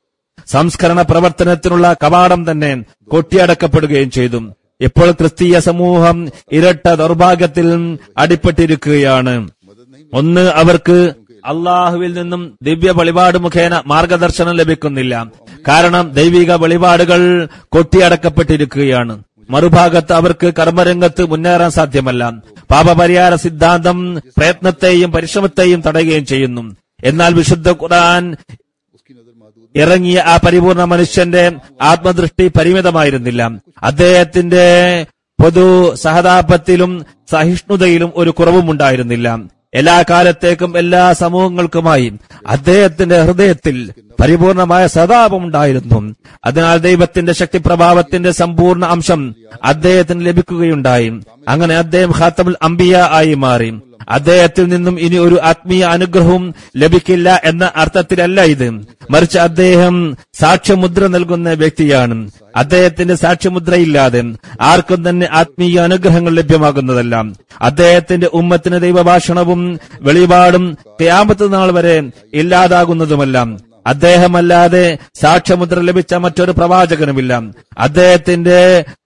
സംസ്കരണ പ്രവർത്തനത്തിനുള്ള കവാടം തന്നെ കൊട്ടിയടക്കപ്പെടുകയും ചെയ്തു ഇപ്പോൾ ക്രിസ്തീയ സമൂഹം ഇരട്ട ദൗർഭാഗ്യത്തിൽ അടിപ്പെട്ടിരിക്കുകയാണ് ഒന്ന് അവർക്ക് അള്ളാഹുവിൽ നിന്നും ദിവ്യ വെളിപാട് മുഖേന മാർഗദർശനം ലഭിക്കുന്നില്ല കാരണം ദൈവിക വെളിപാടുകൾ കൊട്ടിയടക്കപ്പെട്ടിരിക്കുകയാണ് മറുഭാഗത്ത് അവർക്ക് കർമ്മരംഗത്ത് മുന്നേറാൻ സാധ്യമല്ല പാപപരിഹാര സിദ്ധാന്തം പ്രയത്നത്തെയും പരിശ്രമത്തെയും തടയുകയും ചെയ്യുന്നു എന്നാൽ വിശുദ്ധ ഖുർആൻ उसकी नजर महदूद ഇറങ്ങിയ ആ പരിപൂർണ മനുഷ്യന്റെ ആത്മദൃഷ്ടി പരിമിതമായിരുന്നില്ല അദ്ദേഹത്തിന്റെ പൊതു സഹതാപത്തിലും സഹിഷ്ണുതയിലും ഒരു കുറവും ഉണ്ടായിരുന്നില്ല എല്ലാ കാലത്തേക്കും എല്ലാ സമൂഹങ്ങൾക്കുമായി അദ്ദേഹത്തിന്റെ ഹൃദയത്തിൽ പരിപൂർണമായ സഹതാപമുണ്ടായിരുന്നു അതിനാൽ ദൈവത്തിന്റെ ശക്തിപ്രഭാവത്തിന്റെ സമ്പൂർണ്ണ അംശം അദ്ദേഹത്തിന് ലഭിക്കുകയുണ്ടായി അങ്ങനെ അദ്ദേഹം ഖാത്തമുൽ അംബിയ ആയി മാറി അദ്ദേഹത്തിൽ നിന്നും ഇനി ഒരു ആത്മീയ അനുഗ്രഹവും ലഭിക്കില്ല എന്ന അർത്ഥത്തിലല്ല ഇത് മറിച്ച് അദ്ദേഹം സാക്ഷ്യമുദ്ര നൽകുന്ന വ്യക്തിയാണ് അദ്ദേഹത്തിന്റെ സാക്ഷ്യമുദ്രയില്ലാതെ ആർക്കും തന്നെ ആത്മീയ അനുഗ്രഹങ്ങൾ ലഭ്യമാകുന്നതല്ല അദ്ദേഹത്തിന്റെ ഉമ്മത്തിന് ദൈവഭാഷണവും വെളിപാടും ക്യാമത്ത് നാൾ വരെ ഇല്ലാതാകുന്നതുമല്ല അദ്ദേഹമല്ലാതെ സാക്ഷ്യമുദ്ര ലഭിച്ച മറ്റൊരു പ്രവാചകനുമില്ല അദ്ദേഹത്തിന്റെ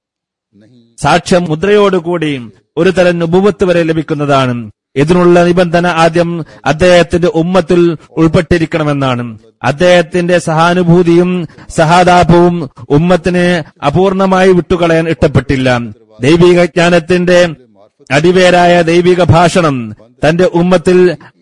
സാക്ഷ്യം മുദ്രയോടുകൂടി ഒരു തരം നുപുവത്ത് വരെ ലഭിക്കുന്നതാണ് ഇതിനുള്ള നിബന്ധന ആദ്യം അദ്ദേഹത്തിന്റെ ഉമ്മത്തിൽ ഉൾപ്പെട്ടിരിക്കണമെന്നാണ് അദ്ദേഹത്തിന്റെ സഹാനുഭൂതിയും സഹാതാപവും ഉമ്മത്തിന് അപൂർണമായി വിട്ടുകളയാൻ ഇഷ്ടപ്പെട്ടില്ല ദൈവിക ജ്ഞാനത്തിന്റെ അടിവേരായ ദൈവിക ഭാഷണം തന്റെ ഉമ്മത്തിൽ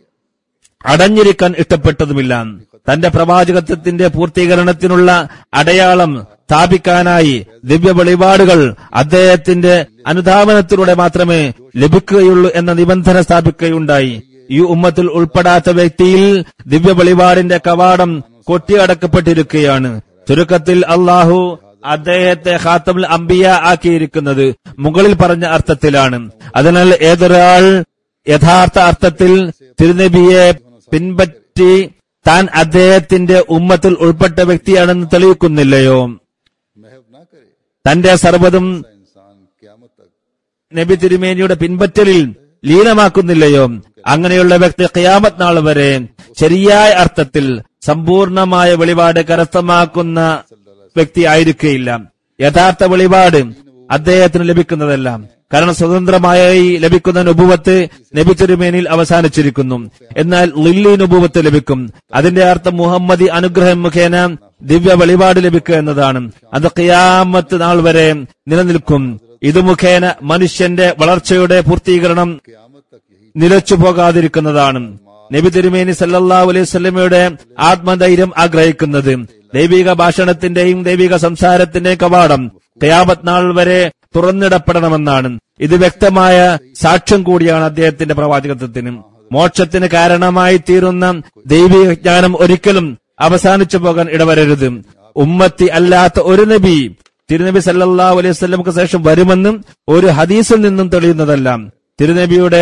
അടഞ്ഞിരിക്കാൻ ഇഷ്ടപ്പെട്ടതുമില്ല തന്റെ പ്രവാചകത്വത്തിന്റെ പൂർത്തീകരണത്തിനുള്ള അടയാളം സ്ഥാപിക്കാനായി ദിവ്യ വെളിപാടുകൾ അദ്ദേഹത്തിന്റെ അനുധാവനത്തിലൂടെ മാത്രമേ ലഭിക്കുകയുള്ളൂ എന്ന നിബന്ധന സ്ഥാപിക്കുകയുണ്ടായി ഈ ഉമ്മത്തിൽ ഉൾപ്പെടാത്ത വ്യക്തിയിൽ ദിവ്യ വെളിപാടിന്റെ കവാടം കൊട്ടിയടക്കപ്പെട്ടിരിക്കുകയാണ് ചുരുക്കത്തിൽ അള്ളാഹു അദ്ദേഹത്തെ ഖാത്തമുൽ അംബിയ ആക്കിയിരിക്കുന്നത് മുകളിൽ പറഞ്ഞ അർത്ഥത്തിലാണ് അതിനാൽ ഏതൊരാൾ യഥാർത്ഥ അർത്ഥത്തിൽ തിരുനബിയെ പിൻപറ്റി താൻ അദ്ദേഹത്തിന്റെ ഉമ്മത്തിൽ ഉൾപ്പെട്ട വ്യക്തിയാണെന്ന് തെളിയിക്കുന്നില്ലയോ महव ना करे തന്റെ സർവ്വതും इंसान क्यामत तक നബി തിരുമേനിയുടെ പിൻപറ്റലിൽ ലീനമാക്കുന്നില്ലയോ അങ്ങനെയുള്ള വ്യക്തി ഖിയാമത്ത് നാൾ വരെ ശരിയായ അർത്ഥത്തിൽ സമ്പൂർണമായ വെളിപാട് കരസ്ഥമാക്കുന്ന വ്യക്തി ആയിരിക്കുകയില്ല യഥാർത്ഥ വെളിപാട് അദ്ദേഹത്തിന് ലഭിക്കുന്നതല്ല കാരണം സ്വതന്ത്രമായി ലഭിക്കുന്ന നുപുവത്ത് നബി തിരുമേനിൽ അവസാനിച്ചിരിക്കുന്നു എന്നാൽ ലില്ലി നുപുവത്ത് ലഭിക്കും അതിന്റെ അർത്ഥം മുഹമ്മദി അനുഗ്രഹം മുഖേന ദിവ്യ വെളിപാട് ലഭിക്കുക എന്നതാണ് അത് ഖിയാമത്ത് നാൾ വരെ നിലനിൽക്കും ഇത് മുഖേന മനുഷ്യന്റെ വളർച്ചയുടെ പൂർത്തീകരണം क्यामत तक यही നിലച്ചു പോകാതിരിക്കുന്നതാണ് നബി തിരുമേനി സല്ലല്ലാഹു അലൈഹി സ്വലമയുടെ ആത്മധൈര്യം ആഗ്രഹിക്കുന്നത് ദൈവിക ഭാഷണത്തിന്റെയും ദൈവിക സംസാരത്തിന്റെയും കവാടം കയാമത്ത് നാൾ വരെ തുറന്നിടപ്പെടണമെന്നാണ് ഇത് വ്യക്തമായ സാക്ഷ്യം കൂടിയാണ് അദ്ദേഹത്തിന്റെ പ്രവാചകത്വത്തിന് മോക്ഷത്തിന് കാരണമായി തീരുന്ന ദൈവിക ജ്ഞാനം ഒരിക്കലും അവസാനിച്ചു പോകാൻ ഇടവരരുത് ഉമ്മത്തി അല്ലാത്ത ഒരു നബി തിരുനബി സല്ലല്ലാഹു അലൈഹി വസല്ലമക്ക് ശേഷം വരുമെന്നും ഒരു ഹദീസിൽ നിന്നും തെളിയുന്നതല്ല തിരുനബിയുടെ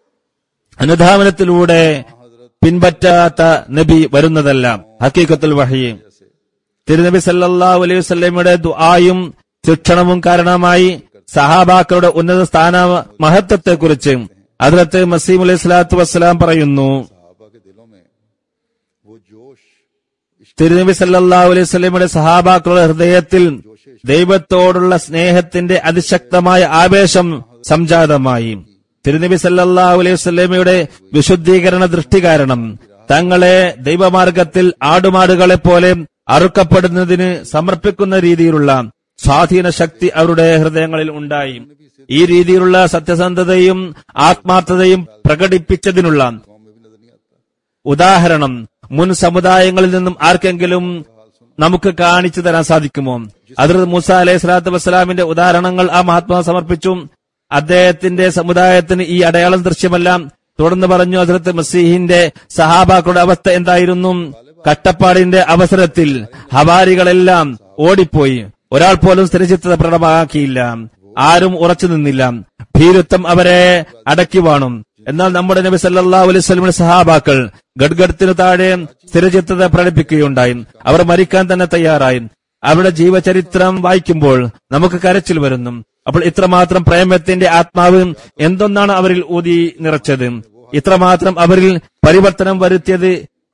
അനുധാവനത്തിലൂടെ പിൻപറ്റാത്ത നബി വരുന്നതല്ല ഹക്കീക്കത്തുൽ വഹി തിരുനബി സല്ലല്ലാഹു അലൈഹി വസല്ലമയുടെ ദുആയും ശിക്ഷണവും കാരണമായി സഹാബാക്കളുടെ ഉന്നത സ്ഥാന മഹത്വത്തെക്കുറിച്ച് അതിലത്ത് മസീം അലൈഹി സ്വലാത്തു വസ്സലാം പറയുന്നു सहाबा के दिलों में वो जोश തിരുനബി സല്ലല്ലാഹു അലൈഹി വസല്ലമയുടെ സഹാബാക്കളുടെ ഹൃദയത്തിൽ ദൈവത്തോടുള്ള സ്നേഹത്തിന്റെ അതിശക്തമായ ആവേശം സംജാതമായി തിരുനബി സല്ലല്ലാഹു അലൈഹി വസല്ലമയുടെ വിശുദ്ധീകരണ ദൃഷ്ടി കാരണം തങ്ങളെ ദൈവമാർഗത്തിൽ ആടുമാടുകളെ പോലെ അറുക്കപ്പെടുന്നതിന് സമർപ്പിക്കുന്ന രീതിയിലുള്ള സ്വാധീന ശക്തി അവരുടെ ഹൃദയങ്ങളിൽ ഉണ്ടായി ഈ രീതിയിലുള്ള സത്യസന്ധതയും ആത്മാർത്ഥതയും പ്രകടിപ്പിച്ചതിനുള്ള कौम में भी नजर नहीं आता ഉദാഹരണം മുൻ സമുദായങ്ങളിൽ നിന്നും ആർക്കെങ്കിലും നമുക്ക് കാണിച്ചു തരാൻ സാധിക്കുമോ അതിർ മൂസ അലൈഹി സ്വലാത്തു വസ്സലാമിന്റെ ഉദാഹരണങ്ങൾ ആ മഹാത്മാ സമർപ്പിച്ചു അദ്ദേഹത്തിന്റെ സമുദായത്തിന് ഈ അടയാളം ദൃശ്യമല്ല തുടർന്ന് പറഞ്ഞു അതിർത്ത് മസീഹിന്റെ സഹാബാക്കളുടെ അവസ്ഥ എന്തായിരുന്നു കട്ടപ്പാടിന്റെ അവസരത്തിൽ ഹവാരികളെല്ലാം ഓടിപ്പോയി ഒരാൾ പോലും സ്ഥിരചിത്തത പ്രകടമാക്കിയില്ല ആരും ഉറച്ചു നിന്നില്ല ഭീരുത്വം അവരെ അടക്കി വാണും എന്നാൽ നമ്മുടെ നബി സല്ലല്ലാഹു അലൈഹി വസല്ലമയുടെ സഹാബാക്കൾ ഗഡ്ഗഡത്തിന് താഴെ സ്ഥിരചിത്തത പ്രകടിപ്പിക്കുകയുണ്ടായി അവർ മരിക്കാൻ തന്നെ തയ്യാറായി അവരുടെ ജീവചരിത്രം വായിക്കുമ്പോൾ നമുക്ക് കരച്ചിൽ വരുന്നു അപ്പോൾ ഇത്രമാത്രം പ്രേമത്തിന്റെ ആത്മാവ് എന്തൊന്നാണ് അവരിൽ ഊതി നിറച്ചത് ഇത്രമാത്രം അവരിൽ പരിവർത്തനം വരുത്തിയത്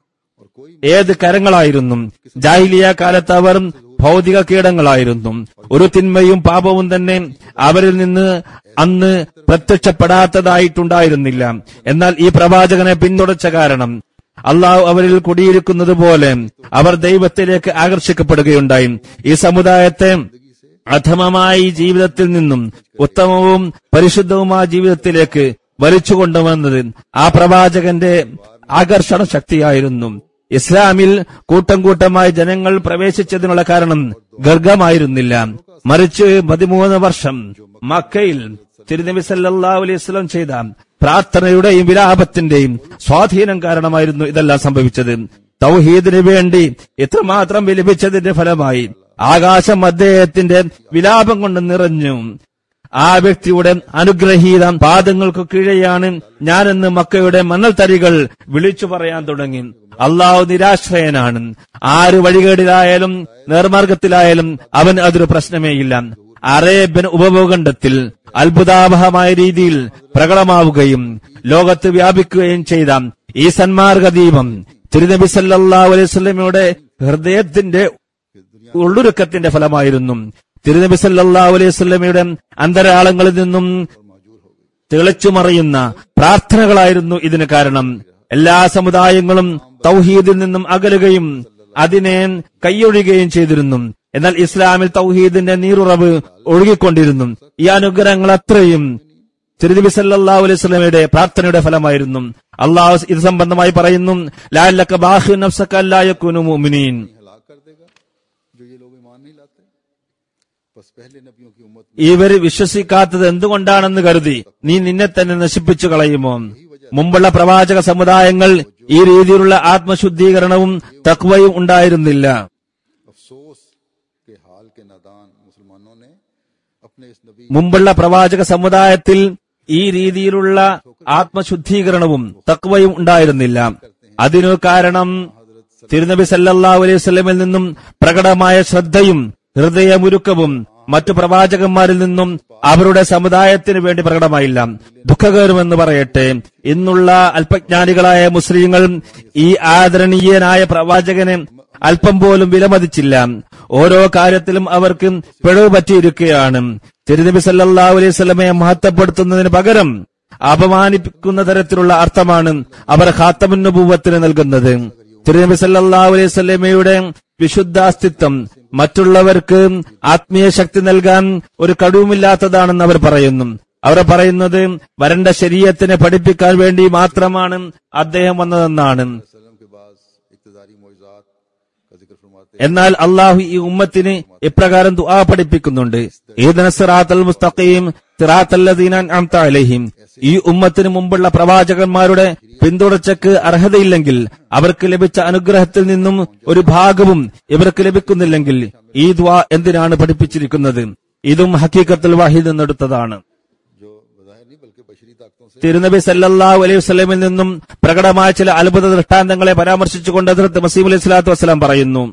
ഏത് കരങ്ങളായിരുന്നു ജാഹിലിയ കാലത്ത് അവർ ഭൗതിക കീടങ്ങളായിരുന്നു ഒരു തിന്മയും പാപവും തന്നെ അവരിൽ നിന്ന് അന്ന് പ്രത്യക്ഷപ്പെടാത്തതായിട്ടുണ്ടായിരുന്നില്ല എന്നാൽ ഈ പ്രവാചകനെ പിന്തുടച്ച കാരണം അള്ളാഹു അവരിൽ കുടിയിരിക്കുന്നത് പോലെ അവർ ദൈവത്തിലേക്ക് ആകർഷിക്കപ്പെടുകയുണ്ടായി ഈ സമുദായത്തെ അധമമായി ജീവിതത്തിൽ നിന്നും ഉത്തമവും പരിശുദ്ധവുമായ ജീവിതത്തിലേക്ക് വലിച്ചു കൊണ്ടുവന്നത് ആ പ്രവാചകന്റെ ആകർഷണ ശക്തിയായിരുന്നു ഇസ്ലാമിൽ കൂട്ടം കൂട്ടമായി ജനങ്ങൾ പ്രവേശിച്ചതിനുള്ള കാരണം ഗർഗമായിരുന്നില്ല മറിച്ച് പതിമൂന്ന് വർഷം മക്കയിൽ തിരുനബി സല്ലല്ലാഹു അലൈഹി വസല്ലം ചെയ്ത പ്രാർത്ഥനയുടെയും വിലാപത്തിന്റെയും സ്വാധീനം കാരണമായിരുന്നു ഇതെല്ലാം സംഭവിച്ചത് തൗഹീദിന് വേണ്ടി ഇത്രമാത്രം വിലപിച്ചതിന്റെ ഫലമായി ആകാശം അദ്ദേഹത്തിന്റെ വിലാപം കൊണ്ട് നിറഞ്ഞു ആ വ്യക്തിയുടെ അനുഗ്രഹീത പാദങ്ങൾക്ക് കീഴെയാണ് ഞാനെന്ന് മക്കയുടെ മണൽത്തരികൾ വിളിച്ചു പറയാൻ തുടങ്ങി അള്ളാഹു നിരാശ്രയനാണ് ആര് വഴികേടിലായാലും നേർമാർഗത്തിലായാലും അവൻ അതൊരു പ്രശ്നമേയില്ല അറേബ്യൻ ഉപഭൂഖണ്ഡത്തിൽ അത്ഭുതാവഹമായ രീതിയിൽ പ്രകടമാവുകയും ലോകത്ത് വ്യാപിക്കുകയും ചെയ്ത ഈ സന്മാർഗ ദീപം തിരുനബി സല്ലല്ലാഹു അലൈഹി വസല്ലമയുടെ ഹൃദയത്തിന്റെ ഉള്ളൊരുക്കത്തിന്റെ ഫലമായിരുന്നു തിരുനബി സല്ലല്ലാഹു അലൈഹി വസല്ലമയുടെ അന്തരാളങ്ങളിൽ നിന്നും തിളച്ചുമറിയുന്ന പ്രാർത്ഥനകളായിരുന്നു ഇതിന് കാരണം എല്ലാ സമുദായങ്ങളും തൗഹീദിൽ നിന്നും അകലുകയും അതിനെ കൈയൊഴിയുകയും ചെയ്തിരുന്നു എന്നാൽ ഇസ്ലാമിൽ തൗഹീദിന്റെ നീറുറവ് ഒഴുകിക്കൊണ്ടിരുന്നു ഈ അനുഗ്രഹങ്ങൾ അത്രയും തിരുനബി സല്ലല്ലാഹു അലൈഹി വസല്ലമയുടെ പ്രാർത്ഥനയുടെ ഫലമായിരുന്നു അള്ളാഹു ഇത് സംബന്ധമായി പറയുന്നു ലാലക്ക ബാഹു നഫ്സക അല്ലാ യകൂനു മുഅ്മിനീൻ हलाक कर देगा जो ये लोग ईमान नहीं लाते बस पहले नबियों की उम्मत ഇവർ വിശ്വസിക്കാത്തത് എന്തുകൊണ്ടാണെന്ന് കരുതി നീ നിന്നെ തന്നെ നശിപ്പിച്ചു കളയുമോ മുമ്പുള്ള പ്രവാചക സമുദായങ്ങൾ ഈ രീതിയിലുള്ള ആത്മശുദ്ധീകരണവും തക്വയും ഉണ്ടായിരുന്നില്ല अफसोस के हाल के नादान मुसलमानों ने अपने इस नबी മുമ്പുള്ള പ്രവാചക സമുദായത്തിൽ ഈ രീതിയിലുള്ള ആത്മശുദ്ധീകരണവും തക്വയും ഉണ്ടായിരുന്നില്ല അതിനു കാരണം തിരുനബി സല്ലല്ലാഹു അലൈഹി വസല്ലമയിൽ നിന്നും പ്രകടമായ ശ്രദ്ധയും ഹൃദയമുരുക്കവും മറ്റു പ്രവാചകന്മാരിൽ നിന്നും അവരുടെ സമുദായത്തിന് വേണ്ടി പ്രകടമായില്ല ദുഃഖകരമെന്ന് പറയട്ടെ ഇന്നുള്ള അല്പജ്ഞാനികളായ മുസ്ലിങ്ങൾ ഈ ആദരണീയനായ പ്രവാചകനെ അല്പം പോലും വിലമതിച്ചില്ല ഓരോ കാര്യത്തിലും അവർക്ക് പിഴവ് പറ്റിയിരിക്കുകയാണ് തിരുനബി സല്ലല്ലാഹു അലൈഹി സ്വലമയെ മഹത്വപ്പെടുത്തുന്നതിന് പകരം അപമാനിപ്പിക്കുന്ന തരത്തിലുള്ള അർത്ഥമാണ് അവർ ഖാത്തമുന്നബൂവത്തിന് നൽകുന്നത് തിരുനബി സല്ലല്ലാഹു അലൈഹി സ്വലമയുടെ വിശുദ്ധാസ്തിത്വം മറ്റുള്ളവർക്ക് ആത്മീയ ശക്തി നൽകാൻ ഒരു കഴിവുമില്ലാത്തതാണെന്ന് അവർ പറയുന്നു അവർ പറയുന്നത് വരണ്ട ശരീരത്തിനെ പഠിപ്പിക്കാൻ വേണ്ടി മാത്രമാണ് അദ്ദേഹം വന്നതെന്നാണ് वसल्लम के बाद इकतदारी मोजात का जिक्र फरमाते എന്നാൽ അള്ളാഹു ഈ ഉമ്മത്തിന് ഇപ്രകാരം ദുആ പഠിപ്പിക്കുന്നുണ്ട് ഈദന സിറാത്തൽ മുസ്തഖീം സിറാത്തല്ലദീന അൻഅംത അലൈഹിം ഈ ഉമ്മത്തിന് മുമ്പുള്ള പ്രവാചകന്മാരുടെ പിന്തുടർച്ചക്ക് അർഹതയില്ലെങ്കിൽ അവർക്ക് ലഭിച്ച അനുഗ്രഹത്തിൽ നിന്നും ഒരു ഭാഗവും ഇവർക്ക് ലഭിക്കുന്നില്ലെങ്കിൽ ഈ ദ്വാ എന്തിനാണ് പഠിപ്പിച്ചിരിക്കുന്നത് ഇതും ഹക്കീക്കത്തുൽ വാഹിദ് എന്നെടുത്തതാണ് जो बज़ाहिर नहीं बल्कि बशरी ताकतों से തിരുനബി സല്ലല്ലാഹു അലൈഹി വസല്ലമിൽ നിന്നും പ്രകടമായ ചില അത്ഭുത ദൃഷ്ടാന്തങ്ങളെ പരാമർശിച്ചുകൊണ്ട് ഹദ്രത്ത് മസീം അലൈഹി സ്വലാത്തു വസ്സലാം പറയുന്നു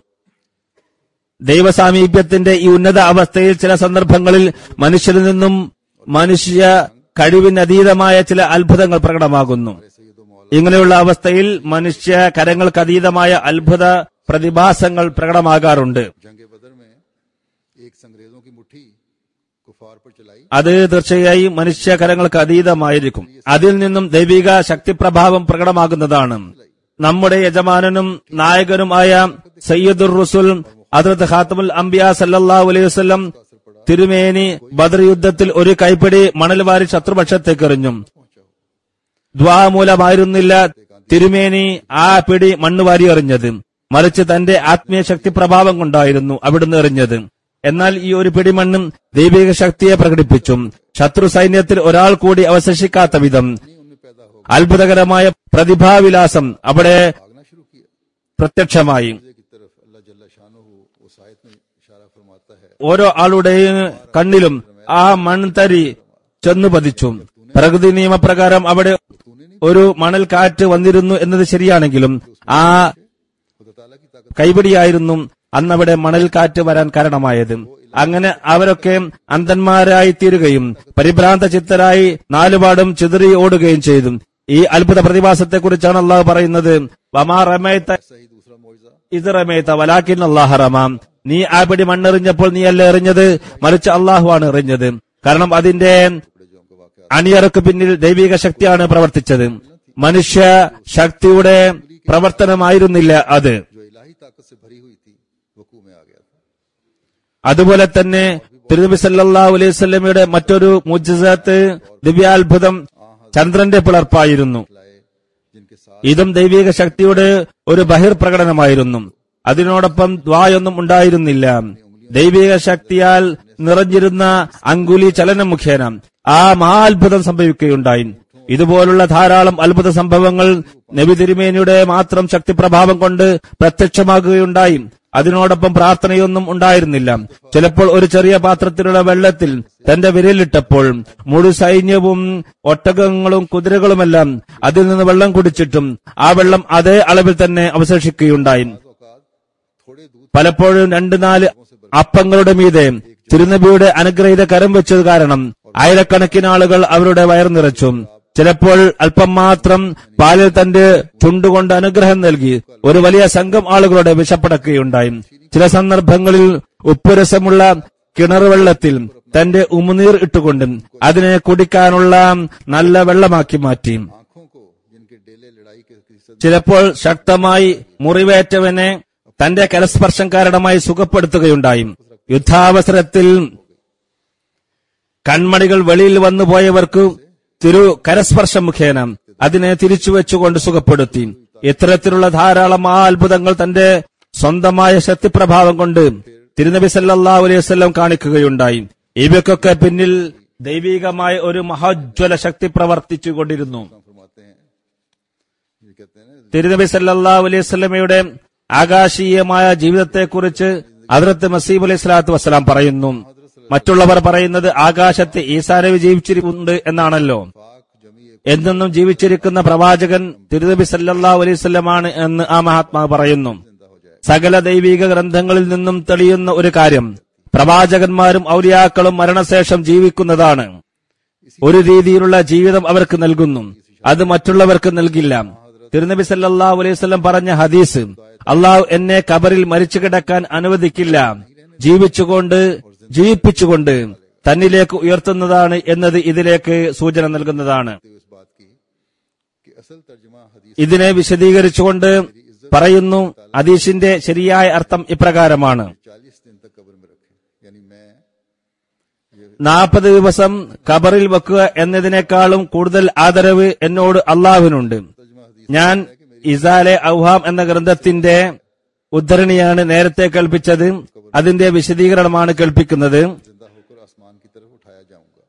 ദൈവസാമീപ്യത്തിന്റെ ഈ ഉന്നത അവസ്ഥയിൽ ചില സന്ദർഭങ്ങളിൽ മനുഷ്യരിൽ നിന്നും മനുഷ്യ കഴിവിനതീതമായ ചില അത്ഭുതങ്ങൾ പ്രകടമാകുന്നു ഇങ്ങനെയുള്ള അവസ്ഥയിൽ മനുഷ്യ കരങ്ങൾക്ക് അതീതമായ അത്ഭുത പ്രതിഭാസങ്ങൾ പ്രകടമാകാറുണ്ട് जंग बदर में एक संग्रेजों की मुट्ठी कुफार पर चलाई അത് തീർച്ചയായും മനുഷ്യ കരങ്ങൾക്ക് അതീതമായിരിക്കും അതിൽ നിന്നും ദൈവിക ശക്തിപ്രഭാവം പ്രകടമാകുന്നതാണ് നമ്മുടെ യജമാനനും നായകനുമായ സയ്യദുർ റുസുൽ അതിർത്ത് ഖാത്തമുൽ അംബിയ സല്ലല്ലാഹു അലൈഹി വസല്ലം തിരുമേനി ബദർ യുദ്ധത്തിൽ ഒരു കൈപ്പിടി മണൽ വാരി ശത്രുപക്ഷത്തേക്ക് എറിഞ്ഞു ദ്വാ മൂലമായിരുന്നില്ല തിരുമേനി ആ പിടി മണ്ണ് വാരി എറിഞ്ഞത് മറിച്ച് തന്റെ ആത്മീയ ശക്തി പ്രഭാവം കൊണ്ടായിരുന്നു അവിടുന്ന് എറിഞ്ഞത് എന്നാൽ ഈ ഒരു പിടിമണ്ണും ദൈവിക ശക്തിയെ പ്രകടിപ്പിച്ചു ശത്രു സൈന്യത്തിൽ ഒരാൾ കൂടി അവശേഷിക്കാത്ത വിധം അത്ഭുതകരമായ പ്രതിഭാവിലാസം അവിടെ भागना शुरू किया പ്രത്യക്ഷമായി की तरफ अल्लाह जल्ला शानो उस आयत में इशारा फरमाता है ഓരോ ആളുടെയും കണ്ണിലും ആ മൺതരി ചെന്നു പതിച്ചു പ്രകൃതി നിയമപ്രകാരം അവിടെ ഒരു മണൽ കാറ്റ് വന്നിരുന്നു എന്നത് ശരിയാണെങ്കിലും ആ खुदा ताला की ताकत കൈപിടിയായിരുന്നു അന്നവിടെ മണൽ കാറ്റ് വരാൻ കാരണമായത് അങ്ങനെ അവരൊക്കെ അന്ധന്മാരായി തീരുകയും പരിഭ്രാന്ത ചിത്തരായി നാലുപാടും ചിതറി ഓടുകയും ചെയ്തു ഈ അത്ഭുത പ്രതിഭാസത്തെക്കുറിച്ചാണ് അള്ളാഹു പറയുന്നത് വമാ റമയത്ത सही दूसरा मुआवजा ഇത് റമേത്ത വലാക്കിൻ അള്ളാഹ് റമാം നീ ആ പിടി മണ്ണെറിഞ്ഞപ്പോൾ നീ അല്ല എറിഞ്ഞത് മറിച്ച് അള്ളാഹുവാണ് എറിഞ്ഞത് കാരണം അതിന്റെ അണിയറക്ക് പിന്നിൽ ദൈവിക ശക്തിയാണ് പ്രവർത്തിച്ചത് മനുഷ്യ ശക്തിയുടെ പ്രവർത്തനമായിരുന്നില്ല അത് जो इलाही ताकत से भरी हुई थी वकू में आ गया था അതുപോലെ തന്നെ തിരുനബി സല്ലല്ലാഹു അലൈഹി വസല്ലമയുടെ മറ്റൊരു മുജ്ജിസാത്ത് ദിവ്യാത്ഭുതം ചന്ദ്രന്റെ പിളർപ്പായിരുന്നു लाए जिनके साथ ഇതും ദൈവിക ശക്തിയുടെ ഒരു ബഹിർപ്രകടനമായിരുന്നു അതിനോടൊപ്പം ദ്വായൊന്നും ഉണ്ടായിരുന്നില്ല ദൈവിക ശക്തിയാൽ നിറഞ്ഞിരുന്ന അങ്കുലി ചലനം മുഖേന ആ മഹാത്ഭുതം സംഭവിക്കുകയുണ്ടായി ഇതുപോലുള്ള ധാരാളം അത്ഭുത സംഭവങ്ങൾ നബി തിരുമേനിയുടെ മാത്രം ശക്തിപ്രഭാവം കൊണ്ട് പ്രത്യക്ഷമാകുകയുണ്ടായി അതിനോടൊപ്പം പ്രാർത്ഥനയൊന്നും ഉണ്ടായിരുന്നില്ല ചിലപ്പോൾ ഒരു ചെറിയ പാത്രത്തിലുള്ള വെള്ളത്തിൽ തന്റെ വിരലിട്ടപ്പോൾ മുഴു സൈന്യവും ഒട്ടകങ്ങളും കുതിരകളുമെല്ലാം അതിൽ നിന്ന് വെള്ളം കുടിച്ചിട്ടും ആ വെള്ളം അതേ അളവിൽ തന്നെ അവശേഷിക്കുകയുണ്ടായി औकात थोड़े दूध പലപ്പോഴും രണ്ട് നാല് അപ്പങ്ങളുടെ മീതെ തിരുനബിയുടെ അനുഗ്രഹീത കരം വെച്ചത് കാരണം ആയിരക്കണക്കിന് ആളുകൾ അവരുടെ വയർ നിറച്ചു ചിലപ്പോൾ അല്പം മാത്രം പാലിൽ തന്റെ ചുണ്ടുകൊണ്ട് അനുഗ്രഹം നൽകി ഒരു വലിയ സംഘം ആളുകളുടെ വിശപ്പടക്കുകയുണ്ടായി ചില സന്ദർഭങ്ങളിൽ ഉപ്പുരസമുള്ള കിണർ വെള്ളത്തിൽ തന്റെ ഉമുനീർ ഇട്ടുകൊണ്ട് അതിനെ കുടിക്കാനുള്ള നല്ല വെള്ളമാക്കി മാറ്റി आंखों को जिनके डेले लड़ाई के किसी सद- ചിലപ്പോൾ ശക്തമായി മുറിവേറ്റവനെ തന്റെ കരസ്പർശം കാരണമായി സുഖപ്പെടുത്തുകയുണ്ടായി യുദ്ധാവസരത്തിൽ കൺമണികൾ വെളിയിൽ വന്നു പോയവർക്ക് തിരു കരസ്പർശം മുഖേന അതിനെ തിരിച്ചു വെച്ചുകൊണ്ട് സുഖപ്പെടുത്തി ഇത്തരത്തിലുള്ള ധാരാളം ആ അത്ഭുതങ്ങൾ തന്റെ സ്വന്തമായ ശക്തിപ്രഭാവം കൊണ്ട് തിരുനബി സല്ലല്ലാഹു അലൈഹി വസല്ലം കാണിക്കുകയുണ്ടായി ഇവയ്ക്കൊക്കെ പിന്നിൽ ദൈവികമായ ഒരു മഹോജ്വല ശക്തി പ്രവർത്തിച്ചുകൊണ്ടിരുന്നു फरमाते हैं ये कहते हैं ना തിരുനബി സല്ലല്ലാഹു അലൈഹി വസല്ലമയുടെ ആകാശീയമായ ജീവിതത്തെക്കുറിച്ച് ഹദ്രത്ത് മസീബ് അലൈഹി സ്വലാത്തു വസ്സലാം പറയുന്നു മറ്റുള്ളവർ പറയുന്നത് ആകാശത്ത് ഈസാ നബി ജീവിച്ചിരിക്കുന്നുണ്ട് എന്നാണല്ലോ पाक जमी एक എന്നെന്നും ജീവിച്ചിരിക്കുന്ന പ്രവാചകൻ തിരുനബി സല്ലല്ലാഹു അലൈഹി വസല്ലമാണ് എന്ന് ആ മഹാത്മാവ് പറയുന്നു जिंदा हो जाए സകല ദൈവിക ഗ്രന്ഥങ്ങളിൽ നിന്നും തെളിയുന്ന ഒരു കാര്യം പ്രവാചകന്മാരും ഔലിയാക്കളും മരണശേഷം ജീവിക്കുന്നതാണ് ഒരു രീതിയിലുള്ള ജീവിതം അവർക്ക് നൽകുന്നു അത് മറ്റുള്ളവർക്ക് നൽകില്ല തിരുനബി സല്ലല്ലാഹു അലൈഹി വസല്ലം പറഞ്ഞ ഹദീസ് അള്ളാഹു എന്നെ കബറിൽ മരിച്ചു കിടക്കാൻ അനുവദിക്കില്ല ജീവിച്ചുകൊണ്ട് ജീവിപ്പിച്ചുകൊണ്ട് തന്നിലേക്ക് ഉയർത്തുന്നതാണ് എന്നത് ഇതിലേക്ക് സൂചന നൽകുന്നതാണ് तो इस बात की कि असल तर्जुमा हदीस ഇതിനെ വിശദീകരിച്ചുകൊണ്ട് പറയുന്നു ഹദീസിന്റെ ശരിയായ അർത്ഥം ഇപ്രകാരമാണ് चालीस दिन तक कब्र में रखे यानी मैं നാൽപ്പത് ദിവസം കബറിൽ വെക്കുക എന്നതിനേക്കാളും കൂടുതൽ ആദരവ് എന്നോട് അള്ളാഹുവിനുണ്ട് तर्जुमा हदीस ഞാൻ ഇസാലെ ഔഹാം എന്ന ഗ്രന്ഥത്തിന്റെ ഉദ്ധരണിയാണ് നേരത്തെ കൽപ്പിച്ചത് അതിന്റെ വിശദീകരണമാണ് കേൾപ്പിക്കുന്നത് जिंदा होकर आसमान की तरफ उठाया जाऊंगा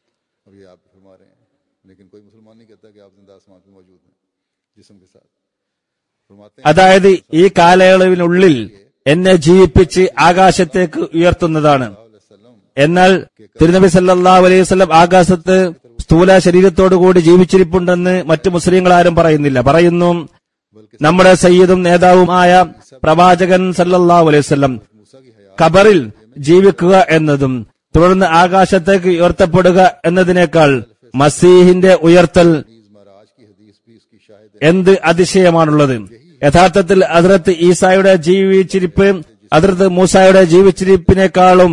अब ये आप फरमा रहे हैं लेकिन कोई मुसलमान नहीं कहता कि आप जिंदा आसमान पे मौजूद हैं जिसम के साथ फरमाते हैं അതായത് ഈ കാലയളവിനുള്ളിൽ എന്നെ ജീവിപ്പിച്ച് ആകാശത്തേക്ക് ഉയർത്തുന്നതാണ് वसल्लम എന്നാൽ തിരുനബി സല്ലല്ലാഹു അലൈഹി വസല്ലം ആകാശത്ത് സ്ഥൂല ശരീരത്തോടുകൂടി ജീവിച്ചിരിപ്പുണ്ടെന്ന് മറ്റു മുസ്ലിങ്ങൾ ആരും പറയുന്നില്ല പറയുന്നു നമ്മുടെ സയ്യിദും നേതാവുമായ പ്രവാചകൻ സല്ലല്ലാഹു അലൈഹി വസല്ലം मूसा की हया ഖബറിൽ ജീവിക്കുക എന്നതും തുടർന്ന് ആകാശത്തേക്ക് ഉയർത്തപ്പെടുക എന്നതിനേക്കാൾ മസീഹിന്റെ ഉയർത്തൽ महाराज की हदीस भी इसकी शाहिद എന്ത് അതിശയമാണുള്ളത് യഥാർത്ഥത്തിൽ അതിർത്ത് ഈസായുടെ ജീവിച്ചിരിപ്പ് അതിർത്ത് മൂസായുടെ ജീവിച്ചിരിപ്പിനേക്കാളും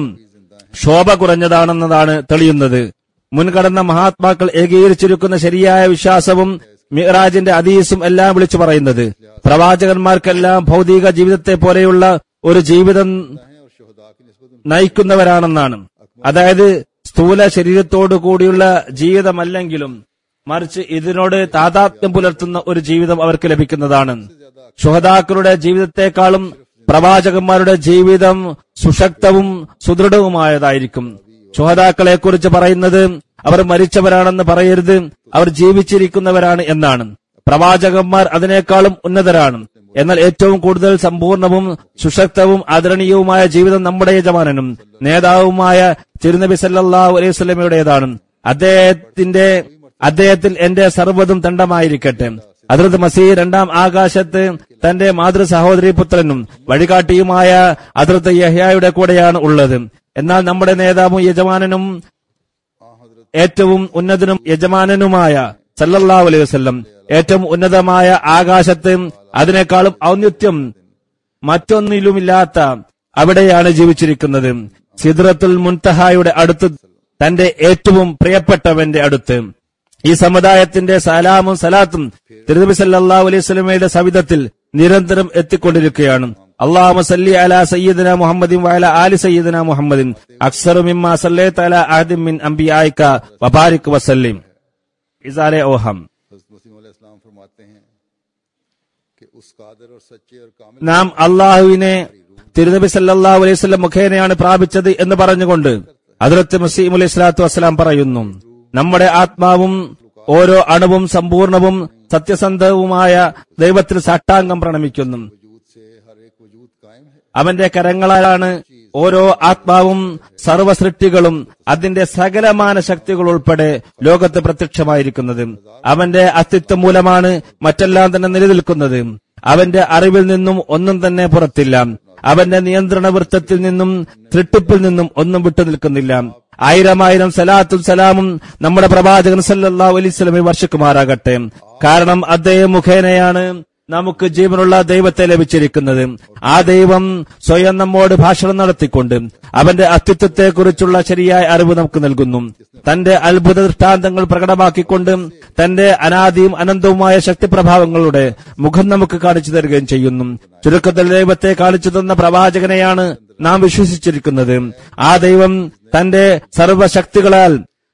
ശോഭ കുറഞ്ഞതാണെന്നതാണ് തെളിയുന്നത് മുൻകടന്ന മഹാത്മാക്കൾ ഏകീകരിച്ചിരിക്കുന്ന ശരിയായ വിശ്വാസവും മിറാജിന്റെ അതീസും എല്ലാം വിളിച്ചു പറയുന്നത് പ്രവാചകന്മാർക്കെല്ലാം ഭൗതിക ജീവിതത്തെ പോലെയുള്ള ഒരു ജീവിതം है और शहदा की नस्बत उनकी നയിക്കുന്നവരാണെന്നാണ് അതായത് സ്ഥൂല ശരീരത്തോടു കൂടിയുള്ള ജീവിതമല്ലെങ്കിലും മറിച്ച് ഇതിനോട് താതാത്മ്യം പുലർത്തുന്ന ഒരു ജീവിതം അവർക്ക് ലഭിക്കുന്നതാണ് ശുഹതാക്കളുടെ ജീവിതത്തെക്കാളും പ്രവാചകന്മാരുടെ ജീവിതം സുശക്തവും സുദൃഢവുമായതായിരിക്കും ശുഹതാക്കളെ കുറിച്ച് പറയുന്നത് അവർ മരിച്ചവരാണെന്ന് പറയരുത് അവർ ജീവിച്ചിരിക്കുന്നവരാണ് എന്നാണ് പ്രവാചകന്മാർ അതിനേക്കാളും ഉന്നതരാണ് എന്നാൽ ഏറ്റവും കൂടുതൽ സമ്പൂർണവും സുശക്തവും ആദരണീയവുമായ ജീവിതം നമ്മുടെ യജമാനനും നേതാവുമായ തിരുനബി സല്ലല്ലാഹു അലൈഹി വസല്ലമയുടേതാണ് അദ്ദേഹത്തിന്റെ അദ്ദേഹത്തിൽ എന്റെ സർവ്വതും തണ്ടമായിരിക്കട്ടെ അതിർത്ത് മസീ രണ്ടാം ആകാശത്ത് തന്റെ മാതൃ സഹോദരി പുത്രനും വഴികാട്ടിയുമായ അതിർത്ത് യഹ്യായുടെ കൂടെയാണ് ഉള്ളത് എന്നാൽ നമ്മുടെ നേതാവും യജമാനനും ഏറ്റവും ഉന്നതനും യജമാനനുമായ സല്ലല്ലാഹു അലൈഹി വസല്ലം ഏറ്റവും ഉന്നതമായ ആകാശത്ത് അതിനേക്കാളും ഔന്നത്യം മറ്റൊന്നിലുമില്ലാത്ത അവിടെയാണ് ജീവിച്ചിരിക്കുന്നത് സിദ്റത്തുൽ മുൻതഹായുടെ അടുത്ത് തന്റെ ഏറ്റവും പ്രിയപ്പെട്ടവന്റെ അടുത്ത് ഈ സമുദായത്തിന്റെ സലാമും സലാത്തും തിരുനബി സല്ലല്ലാഹു അലൈഹി സ്വലമയുടെ സവിധത്തിൽ നിരന്തരം എത്തിക്കൊണ്ടിരിക്കുകയാണ് അള്ളാഹു സല്ലി അല സയ്യിദന മുഹമ്മദിൻ വഅല ആലി സയ്യിദന മുഹമ്മദിൻ അക്സറു മിമ്മ സല്ലൈത അല അഹദിൻ മിൻ അംബിയായിക വബാരിക് വസല്ലിം ഇസാലെ ഓഹം हज़रत मसीह इस्लाम फरमाते हैं कि उस कादर और सच्चे और कामिल നാം അള്ളാഹുവിനെ തിരുനബി സല്ലല്ലാഹു അലൈഹി വസല്ലം മുഖേനയാണ് പ്രാപിച്ചത് എന്ന് പറഞ്ഞുകൊണ്ട് അതിർത്ത് മസീം അലൈഹി സ്വലാത്തു വസ്സലാം പറയുന്നു നമ്മുടെ ആത്മാവും ഓരോ അണുവും സമ്പൂർണവും സത്യസന്ധവുമായ ദൈവത്തിന് സാഷ്ടാംഗം പ്രണമിക്കുന്നു वजूद से हर एक वजूद कायम है അവന്റെ കരങ്ങളാലാണ് ഓരോ ആത്മാവും സർവ സൃഷ്ടികളും അതിന്റെ സകലമാന ശക്തികൾ ഉൾപ്പെടെ ലോകത്ത് പ്രത്യക്ഷമായിരിക്കുന്നത് അവന്റെ അസ്തിത്വം മൂലമാണ് മറ്റെല്ലാം തന്നെ നിലനിൽക്കുന്നത് അവന്റെ അറിവിൽ നിന്നും ഒന്നും തന്നെ പുറത്തില്ല അവന്റെ നിയന്ത്രണ വൃത്തത്തിൽ നിന്നും തൃട്ടിപ്പിൽ നിന്നും ഒന്നും വിട്ടുനിൽക്കുന്നില്ല ആയിരമായിരം സലാത്തും സലാമും നമ്മുടെ പ്രവാചകൻ സല്ലല്ലാഹു അലൈഹി വസല്ലമയിൽ വർഷിക്കുമാറാകട്ടെ കാരണം അദ്ദേഹം മുഖേനയാണ് നമുക്ക് ജീവനുള്ള ദൈവത്തെ ലഭിച്ചിരിക്കുന്നത് ആ ദൈവം സ്വയം നമ്മോട് ഭാഷണം നടത്തിക്കൊണ്ട് അവന്റെ അസ്തിത്വത്തെക്കുറിച്ചുള്ള ശരിയായ അറിവ് നമുക്ക് നൽകുന്നു തന്റെ അത്ഭുത ദൃഷ്ടാന്തങ്ങൾ പ്രകടമാക്കിക്കൊണ്ട് തന്റെ അനാദിയും അനന്തവുമായ ശക്തിപ്രഭാവങ്ങളുടെ മുഖം നമുക്ക് കാണിച്ചു തരികയും ചെയ്യുന്നു ചുരുക്കത്തിൽ ദൈവത്തെ കാണിച്ചു തന്ന പ്രവാചകനെയാണ് നാം വിശ്വസിച്ചിരിക്കുന്നത് ആ ദൈവം തന്റെ സർവശക്തികളാൽ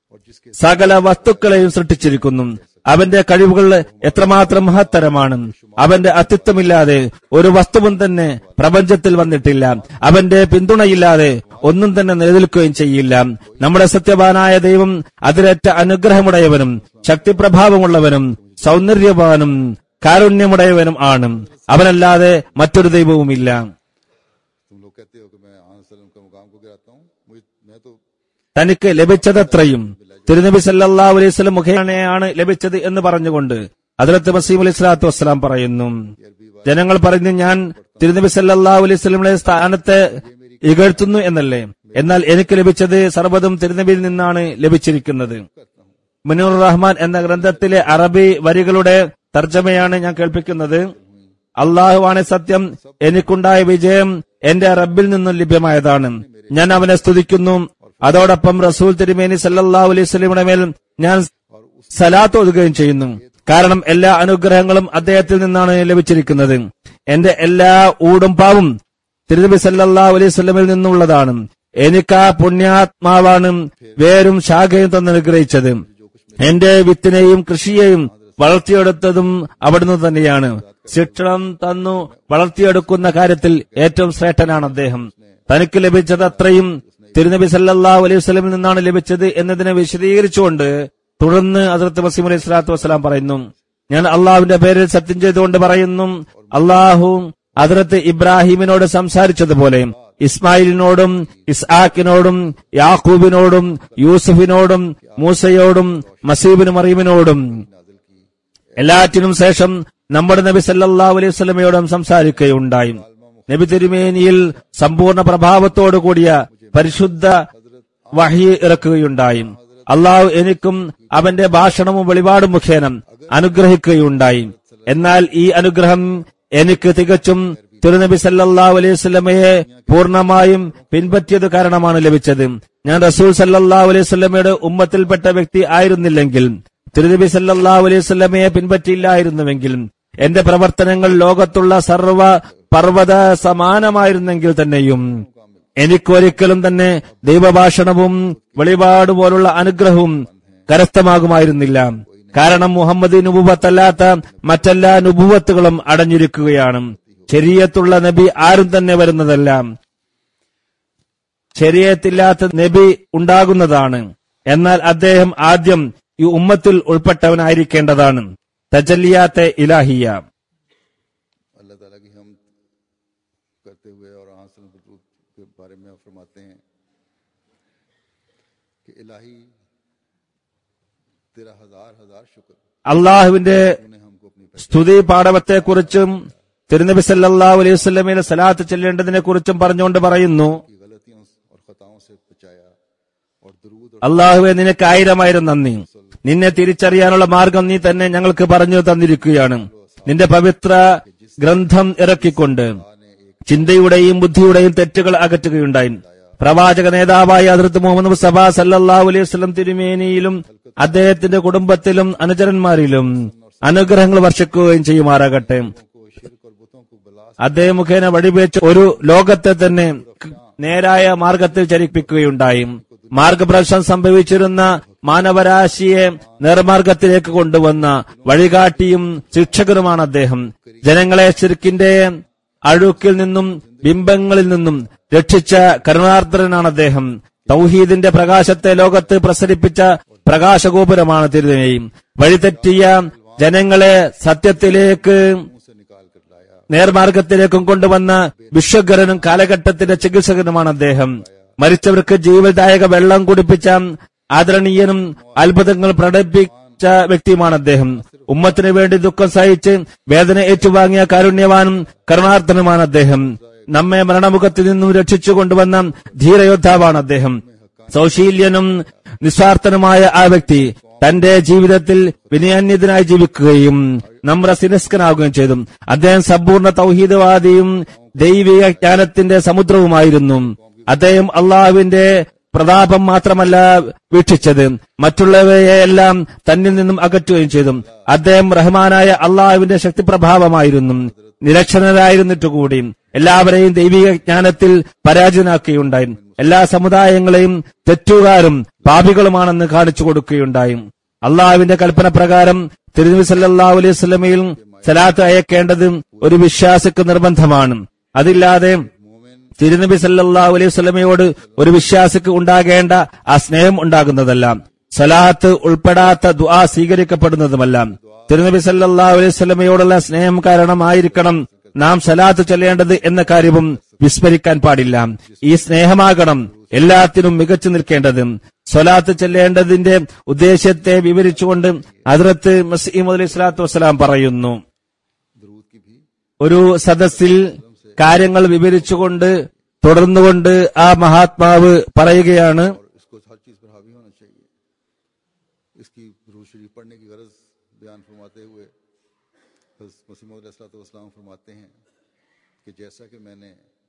സകല വസ്തുക്കളെയും സൃഷ്ടിച്ചിരിക്കുന്നു അവന്റെ കഴിവുകൾ എത്രമാത്രം മഹത്തരമാണ് അവന്റെ അസ്തിത്വമില്ലാതെ ഒരു വസ്തുവും തന്നെ പ്രപഞ്ചത്തിൽ വന്നിട്ടില്ല അവന്റെ പിന്തുണയില്ലാതെ ഒന്നും തന്നെ നിലനിൽക്കുകയും ചെയ്യില്ല നമ്മുടെ സത്യവാനായ ദൈവം അതിരറ്റ അനുഗ്രഹമുടയവനും ശക്തിപ്രഭാവമുള്ളവനും സൗന്ദര്യവാനും കാരുണ്യമുടയവനും ആണ് അവനല്ലാതെ മറ്റൊരു ദൈവവുമില്ല तुम लोग कहते हो कि मैं आन सलम का मुकाम को गिराता हूँ मुझे मैं तो തനിക്ക് ലഭിച്ചതത്രയും തിരുനബി സല്ലല്ലാഹു അലൈഹി വസല്ലം മുഖേനയാണ് ലഭിച്ചത് എന്ന് പറഞ്ഞുകൊണ്ട് അതിലത്ത് മസീം അലൈഹി സ്വലാത്തു വസ്സലാം പറയുന്നു ജനങ്ങൾ പറഞ്ഞു ഞാൻ തിരുനബി സല്ലല്ലാഹു അലൈഹി വസല്ലമയുടെ സ്ഥാനത്തെ ഇകഴ്ത്തുന്നു എന്നല്ലേ എന്നാൽ എനിക്ക് ലഭിച്ചത് സർവ്വതും തിരുനബിയിൽ നിന്നാണ് ലഭിച്ചിരിക്കുന്നത് മുനൂർ റഹ്മാൻ എന്ന ഗ്രന്ഥത്തിലെ അറബി വരികളുടെ തർജ്ജമയാണ് ഞാൻ കേൾപ്പിക്കുന്നത് അള്ളാഹുവാണ് സത്യം എനിക്കുണ്ടായ വിജയം എന്റെ റബ്ബിൽ നിന്നും ലഭ്യമായതാണ് ഞാൻ അവനെ സ്തുതിക്കുന്നു അതോടൊപ്പം റസൂൽ തിരുമേനി സല്ലല്ലാഹു അലൈഹി സ്വലമിയുടെ മേൽ ഞാൻ സലാത്ത് ഒതുകയും ചെയ്യുന്നു കാരണം എല്ലാ അനുഗ്രഹങ്ങളും അദ്ദേഹത്തിൽ നിന്നാണ് ലഭിച്ചിരിക്കുന്നത് എന്റെ എല്ലാ ഊടും പാവും തിരുനബി സല്ലല്ലാഹു അലൈഹി സ്വലമിൽ നിന്നുള്ളതാണ് എനിക്ക് ആ പുണ്യാത്മാവാണ് വേരും ശാഖയും തന്നനുഗ്രഹിച്ചത് എന്റെ വിത്തിനെയും കൃഷിയെയും വളർത്തിയെടുത്തതും അവിടുന്ന് തന്നെയാണ് ശിക്ഷണം തന്നു വളർത്തിയെടുക്കുന്ന കാര്യത്തിൽ ഏറ്റവും ശ്രേഷ്ഠനാണ് അദ്ദേഹം തനിക്ക് ലഭിച്ചത് അത്രയും തിരുനബി സല്ലല്ലാഹു അലൈഹി വസല്ലമിൽ നിന്നാണ് ലഭിച്ചത് എന്നതിനെ വിശദീകരിച്ചുകൊണ്ട് തുടർന്ന് അതിർത്ത് വസീം അലൈഹി സ്വലാത്തു വസ്സലാം പറയുന്നു ഞാൻ അള്ളാഹുവിന്റെ പേരിൽ സത്യം ചെയ്തുകൊണ്ട് പറയുന്നു അള്ളാഹു അതിർത്ത് ഇബ്രാഹിമിനോട് സംസാരിച്ചതുപോലെ ഇസ്മായിലിനോടും ഇസ്ആഖിനോടും യാക്കൂബിനോടും യൂസുഫിനോടും മൂസയോടും മസീബിനും മറീമിനോടും എല്ലാറ്റിനും ശേഷം നമ്മുടെ നബി സല്ലല്ലാഹു അലൈഹി വസല്ലമയോടും സംസാരിക്കുകയുണ്ടായി നബി തിരുമേനിയിൽ സമ്പൂർണ്ണ പ്രഭാവത്തോടു കൂടിയ പരിശുദ്ധ വഹി ഇറക്കുകയുണ്ടായി അള്ളാഹു എനിക്കും അവന്റെ ഭാഷണവും വെളിപാടും മുഖേന അനുഗ്രഹിക്കുകയുണ്ടായി എന്നാൽ ഈ അനുഗ്രഹം എനിക്ക് തികച്ചും തിരുനബി സല്ലല്ലാഹു അലൈഹി വസല്ലമയെ പൂർണ്ണമായും പിൻപറ്റിയത് കാരണമാണ് ലഭിച്ചത് ഞാൻ റസൂൽ സല്ലല്ലാഹു അലൈഹി വസല്ലമയുടെ ഉമ്മത്തിൽപ്പെട്ട വ്യക്തി ആയിരുന്നില്ലെങ്കിൽ തിരുനബി സല്ലല്ലാഹു അലൈഹി വസല്ലമയെ പിൻപറ്റിയില്ലായിരുന്നുവെങ്കിൽ എന്റെ പ്രവർത്തനങ്ങൾ ലോകത്തുള്ള സർവ പർവ്വത സമാനമായിരുന്നെങ്കിൽ തന്നെയും എനിക്കൊരിക്കലും തന്നെ ദൈവഭാഷണവും വെളിപാട് പോലുള്ള അനുഗ്രഹവും കരസ്ഥമാകുമായിരുന്നില്ല കാരണം മുഹമ്മദ് നുബുവത്തല്ലാത്ത മറ്റെല്ലാ നുബുവത്തുകളും അടഞ്ഞിരിക്കുകയാണ് ശരീരത്തുള്ള നബി ആരും തന്നെ വരുന്നതല്ല ശരീരത്തില്ലാത്ത നബി ഉണ്ടാകുന്നതാണ് എന്നാൽ അദ്ദേഹം ആദ്യം ഈ ഉമ്മത്തിൽ ഉൾപ്പെട്ടവനായിരിക്കേണ്ടതാണ് തജല്ലിയാത്തെ ഇലാഹിയ अल्लाह ताला की हम करते हुए और आन सलम के बारे में फरमाते हैं कि इलाही तेरा हजार हजार शुक्र അള്ളാഹുവിന്റെ तूने हमको अपनी സ്തുതി പാടവത്തെക്കുറിച്ചും തിരുനബി സല്ലല്ലാഹു അലൈഹി വസല്ലമയുടെ സലാത്ത് ചെല്ലേണ്ടതിനെ കുറിച്ചും പറഞ്ഞുകൊണ്ട് പറയുന്നു की गलतियों और खताओं से बचाया और दरूद और അള്ളാഹുവെ നിനക്ക് ആയിരമായിരം നന്ദി നിന്നെ തിരിച്ചറിയാനുള്ള മാർഗം നീ തന്നെ ഞങ്ങൾക്ക് പറഞ്ഞു തന്നിരിക്കുകയാണ് നിന്റെ പവിത്ര ഗ്രന്ഥം ഇറക്കിക്കൊണ്ട് ചിന്തയുടെയും ബുദ്ധിയുടെയും തെറ്റുകൾ അകറ്റുകയുണ്ടായി പ്രവാചക നേതാവായ അതിർത്ത് മുഹമ്മദ് മുസ്തഫ സല്ലല്ലാഹു അലൈഹി വസല്ലം തിരുമേനിയിലും അദ്ദേഹത്തിന്റെ കുടുംബത്തിലും അനുചരന്മാരിലും അനുഗ്രഹങ്ങൾ വർഷിക്കുകയും ചെയ്യുമാറാകട്ടെ को शिरक और बुतों को बला അദ്ദേഹം മുഖേന വഴിവെച്ച് ഒരു ലോകത്തെ തന്നെ ക- നേരായ മാർഗത്തിൽ ചരിപ്പിക്കുകയുണ്ടായി മാർഗപ്രശ്നം സംഭവിച്ചിരുന്ന മാനവരാശിയെ നേർമാർഗത്തിലേക്ക് കൊണ്ടുവന്ന വഴികാട്ടിയും ശിക്ഷകനുമാണ് അദ്ദേഹം ജനങ്ങളെ ശിർക്കിന്റെ അഴുക്കിൽ നിന്നും ബിംബങ്ങളിൽ നിന്നും രക്ഷിച്ച കരുണാർദ്രനാണ് അദ്ദേഹം തൗഹീദിന്റെ പ്രകാശത്തെ ലോകത്ത് പ്രസരിപ്പിച്ച പ്രകാശഗോപുരമാണ് തിരുനേയി വഴിതെറ്റിയ ജനങ്ങളെ സത്യത്തിലേക്ക് से निकाल कर लाया നേർമാർഗത്തിലേക്കും കൊണ്ടുവന്ന വിശ്വകരനും കാലഘട്ടത്തിന്റെ ചികിത്സകനുമാണ് അദ്ദേഹം മരിച്ചവർക്ക് ജീവദായക വെള്ളം കുടിപ്പിച്ച ആദരണീയനും അത്ഭുതങ്ങൾ പ്രകടിപ്പിച്ച വ്യക്തിയുമാണ് അദ്ദേഹം ഉമ്മത്തിനു വേണ്ടി ദുഃഖം സഹിച്ച് വേദന ഏറ്റുവാങ്ങിയ കാരുണ്യവാനും കരുണാർത്ഥനുമാണ് അദ്ദേഹം നമ്മെ മരണമുഖത്തിൽ നിന്നും രക്ഷിച്ചു കൊണ്ടുവന്ന ധീരയോദ്ധാവാണ് അദ്ദേഹം സൗശീല്യനും നിസ്വാർത്ഥനുമായ ആ വ്യക്തി തന്റെ ജീവിതത്തിൽ വിനയാന്യതനായി ജീവിക്കുകയും നമ്രസിനസ്കനാവുകയും ചെയ്തു അദ്ദേഹം സമ്പൂർണ്ണ തൗഹീദവാദിയും ദൈവിക ജ്ഞാനത്തിന്റെ സമുദ്രവുമായിരുന്നു അദ്ദേഹം അള്ളാഹുവിന്റെ പ്രതാപം മാത്രമല്ല വീക്ഷിച്ചത് മറ്റുള്ളവയെല്ലാം തന്നിൽ നിന്നും അകറ്റുകയും ചെയ്തു അദ്ദേഹം റഹ്മാനായ അള്ളാഹുവിന്റെ ശക്തിപ്രഭാവമായിരുന്നു നിരക്ഷരരായിരുന്നിട്ട് കൂടി എല്ലാവരെയും ദൈവിക ജ്ഞാനത്തിൽ പരാജയനാക്കുകയുണ്ടായി എല്ലാ സമുദായങ്ങളെയും തെറ്റുകാരും പാപികളുമാണെന്ന് കാണിച്ചു കൊടുക്കുകയുണ്ടായി അള്ളാഹുവിന്റെ കൽപ്പന പ്രകാരം തിരുനബി സല്ലല്ലാഹു അലൈഹി വസല്ലമയിൽ സലാത്ത് അയക്കേണ്ടത് ഒരു വിശ്വാസിക്ക് നിർബന്ധമാണ് അതില്ലാതെ തിരുനബി സല്ലല്ലാഹു അലൈഹി വസല്ലമയോട് ഒരു വിശ്വാസിക്ക് ഉണ്ടാകേണ്ട ആ സ്നേഹം ഉണ്ടാകുന്നതല്ല സലാത്ത് ഉൾപ്പെടാത്ത ദുആ സ്വീകരിക്കപ്പെടുന്നതുമല്ല തിരുനബി സല്ലല്ലാഹു അലൈഹി വസല്ലമയോടുള്ള സ്നേഹം കാരണമായിരിക്കണം നാം സലാത്ത് ചൊല്ലേണ്ടത് എന്ന കാര്യവും വിസ്മരിക്കാൻ പാടില്ല ഈ സ്നേഹമാകണം എല്ലാത്തിനും മികച്ചു നിൽക്കേണ്ടത് സ്വലാത്ത് ചെല്ലേണ്ടതിന്റെ ഉദ്ദേശ്യത്തെ വിവരിച്ചുകൊണ്ട് അതിർത്ത് മസീമദ് അലൈഹി സ്വലാത്തു വസ്സലാം പറയുന്നു दरूद की भी ഒരു സദസ്സിൽ കാര്യങ്ങൾ വിവരിച്ചുകൊണ്ട് തുടർന്നുകൊണ്ട് ആ മഹാത്മാവ് പറയുകയാണ് और इसको हर चीज पर हावी होना चाहिए इसकी दरूद शरीफ पढ़ने की गरज बयान फरमाते हुए मसीम फरमाते हैं कि जैसा कि मैंने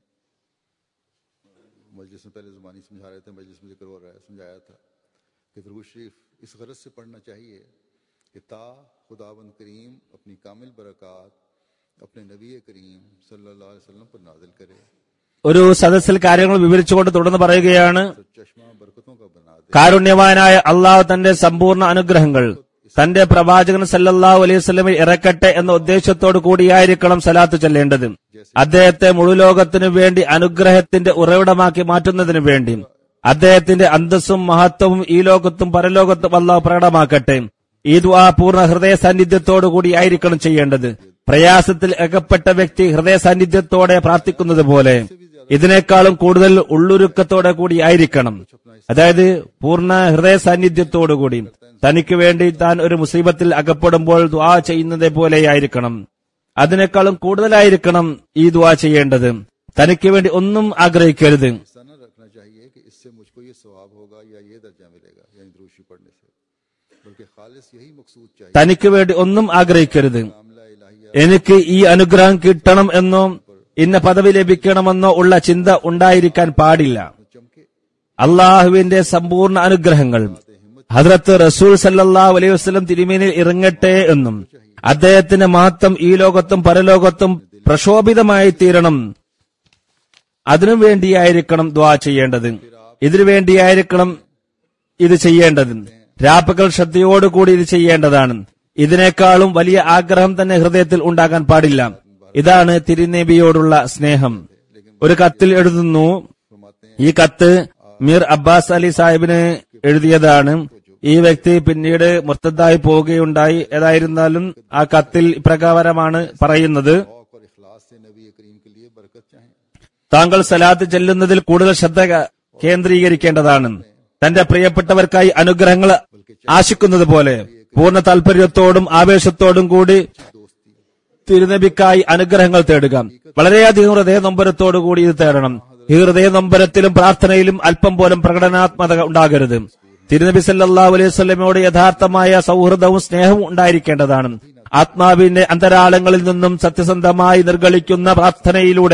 मजलिस में पहले ज़ुबानी समझा रहे थे मजलिस में जिक्र हो रहा है समझाया था कि दरूद शरीफ इस गरज से पढ़ना चाहिए कि ता खुदाबंद करीम अपनी कामिल बरक़ात अपने नबी करीम सल्लल्लाहु अलैहि वसल्लम पर नाजिल करे ഒരു സദസ്സിൽ കാര്യങ്ങൾ വിവരിച്ചുകൊണ്ട് തുടർന്ന് പറയുകയാണ് तो चश्मा बरकतों का बना दे കാരുണ്യവാനായ അള്ളാഹു തന്റെ സമ്പൂർണ്ണ അനുഗ്രഹങ്ങൾ തന്റെ പ്രവാചകൻ സല്ലല്ലാഹു അലൈഹി വസല്ലമയിൽ ഇറക്കട്ടെ എന്ന ഉദ്ദേശത്തോടു കൂടിയായിരിക്കണം സലാത്ത് ചെല്ലേണ്ടത് അദ്ദേഹത്തെ മുഴുലോകത്തിനു വേണ്ടി അനുഗ്രഹത്തിന്റെ ഉറവിടമാക്കി മാറ്റുന്നതിനു വേണ്ടി അദ്ദേഹത്തിന്റെ അന്തസ്സും മഹത്വവും ഈ ലോകത്തും പരലോകത്തും അള്ളാഹു പ്രകടമാക്കട്ടെ ഈ ദുആ പൂർണ്ണ ഹൃദയ സാന്നിധ്യത്തോടു കൂടി ആയിരിക്കണം ചെയ്യേണ്ടത് പ്രയാസത്തിൽ അകപ്പെട്ട വ്യക്തി ഹൃദയ സാന്നിധ്യത്തോടെ പ്രാർത്ഥിക്കുന്നത് പോലെ ഇതിനേക്കാളും കൂടുതൽ ഉള്ളുരുക്കത്തോടെ കൂടി ആയിരിക്കണം അതായത് പൂർണ്ണ ഹൃദയ സാന്നിധ്യത്തോടു കൂടി തനിക്ക് വേണ്ടി താൻ ഒരു മുസീബത്തിൽ അകപ്പെടുമ്പോൾ ദുആ ചെയ്യുന്നത് പോലെയായിരിക്കണം അതിനേക്കാളും കൂടുതലായിരിക്കണം ഈ ദുആ ചെയ്യേണ്ടത് തനിക്ക് വേണ്ടി ഒന്നും ആഗ്രഹിക്കരുത് ऐसा न रखना चाहिए कि इससे मुझको ये सवाब होगा या ये दर्जा मिलेगा यानी द्रूशी पढ़ने से बल्कि खालिस यही मकसूद चाहिए തനിക്ക് വേണ്ടി ഒന്നും ആഗ്രഹിക്കരുത് मामला इलाहिया എനിക്ക് ഈ അനുഗ്രഹം കിട്ടണം എന്നോ ഇന്ന പദവി ലഭിക്കണമെന്നോ ഉള്ള ചിന്ത ഉണ്ടായിരിക്കാൻ പാടില്ല चमके അള്ളാഹുവിന്റെ സമ്പൂർണ്ണ അനുഗ്രഹങ്ങൾ ഹദ്രത്ത് റസൂൽ സല്ലല്ലാഹു അലൈഹി വസല്ലം തിരുമേനിൽ ഇറങ്ങട്ടെ എന്നും അദ്ദേഹത്തിന്റെ മഹത്വം ഈ ലോകത്തും പരലോകത്തും പ്രക്ഷോഭിതമായി തീരണം അതിനു വേണ്ടിയായിരിക്കണം ദ്വാ ചെയ്യേണ്ടത് ഇതിനു വേണ്ടിയായിരിക്കണം ഇത് ചെയ്യേണ്ടത് രാപ്പകൽ ശ്രദ്ധയോടുകൂടി ഇത് ചെയ്യേണ്ടതാണ് ഇതിനേക്കാളും വലിയ ആഗ്രഹം തന്നെ ഹൃദയത്തിൽ ഉണ്ടാകാൻ പാടില്ല ഇതാണ് തിരുനബിയോടുള്ള സ്നേഹം ഒരു കത്തിൽ എഴുതുന്നു ഈ കത്ത് മീർ അബ്ബാസ് അലി സാഹിബിന് എഴുതിയതാണ് ഈ വ്യക്തി പിന്നീട് മുർത്തദ്ദായി പോവുകയുണ്ടായി ഏതായിരുന്നാലും ആ കത്തിൽ ഇപ്രകാരമാണ് പറയുന്നത് शौक और इखलास से नबी करीम के लिए बरकत चाहें താങ്കൾ സലാത്ത് ചെല്ലുന്നതിൽ കൂടുതൽ ശ്രദ്ധ ക- കേന്ദ്രീകരിക്കേണ്ടതാണ് തന്റെ പ്രിയപ്പെട്ടവർക്കായി അനുഗ്രഹങ്ങൾ ആശിക്കുന്നത് പോലെ പൂർണ്ണ താല്പര്യത്തോടും ആവേശത്തോടും കൂടി തിരുനബിക്കായി അനുഗ്രഹങ്ങൾ തേടുക വളരെയധികം ഹൃദയ നൊമ്പരത്തോടു കൂടി ഇത് തേടണം ഈ ഹൃദയ നൊമ്പരത്തിലും പ്രാർത്ഥനയിലും അല്പം പോലും പ്രകടനാത്മക ഉണ്ടാകരുത് തിരുനബി സല്ലല്ലാഹു അലൈഹി വസല്ലമയോട് യഥാർത്ഥമായ സൗഹൃദവും സ്നേഹവും ഉണ്ടായിരിക്കേണ്ടതാണ് ആത്മാവിന്റെ അന്തരാളങ്ങളിൽ നിന്നും സത്യസന്ധമായി നിർഗളിക്കുന്ന പ്രാർത്ഥനയിലൂടെ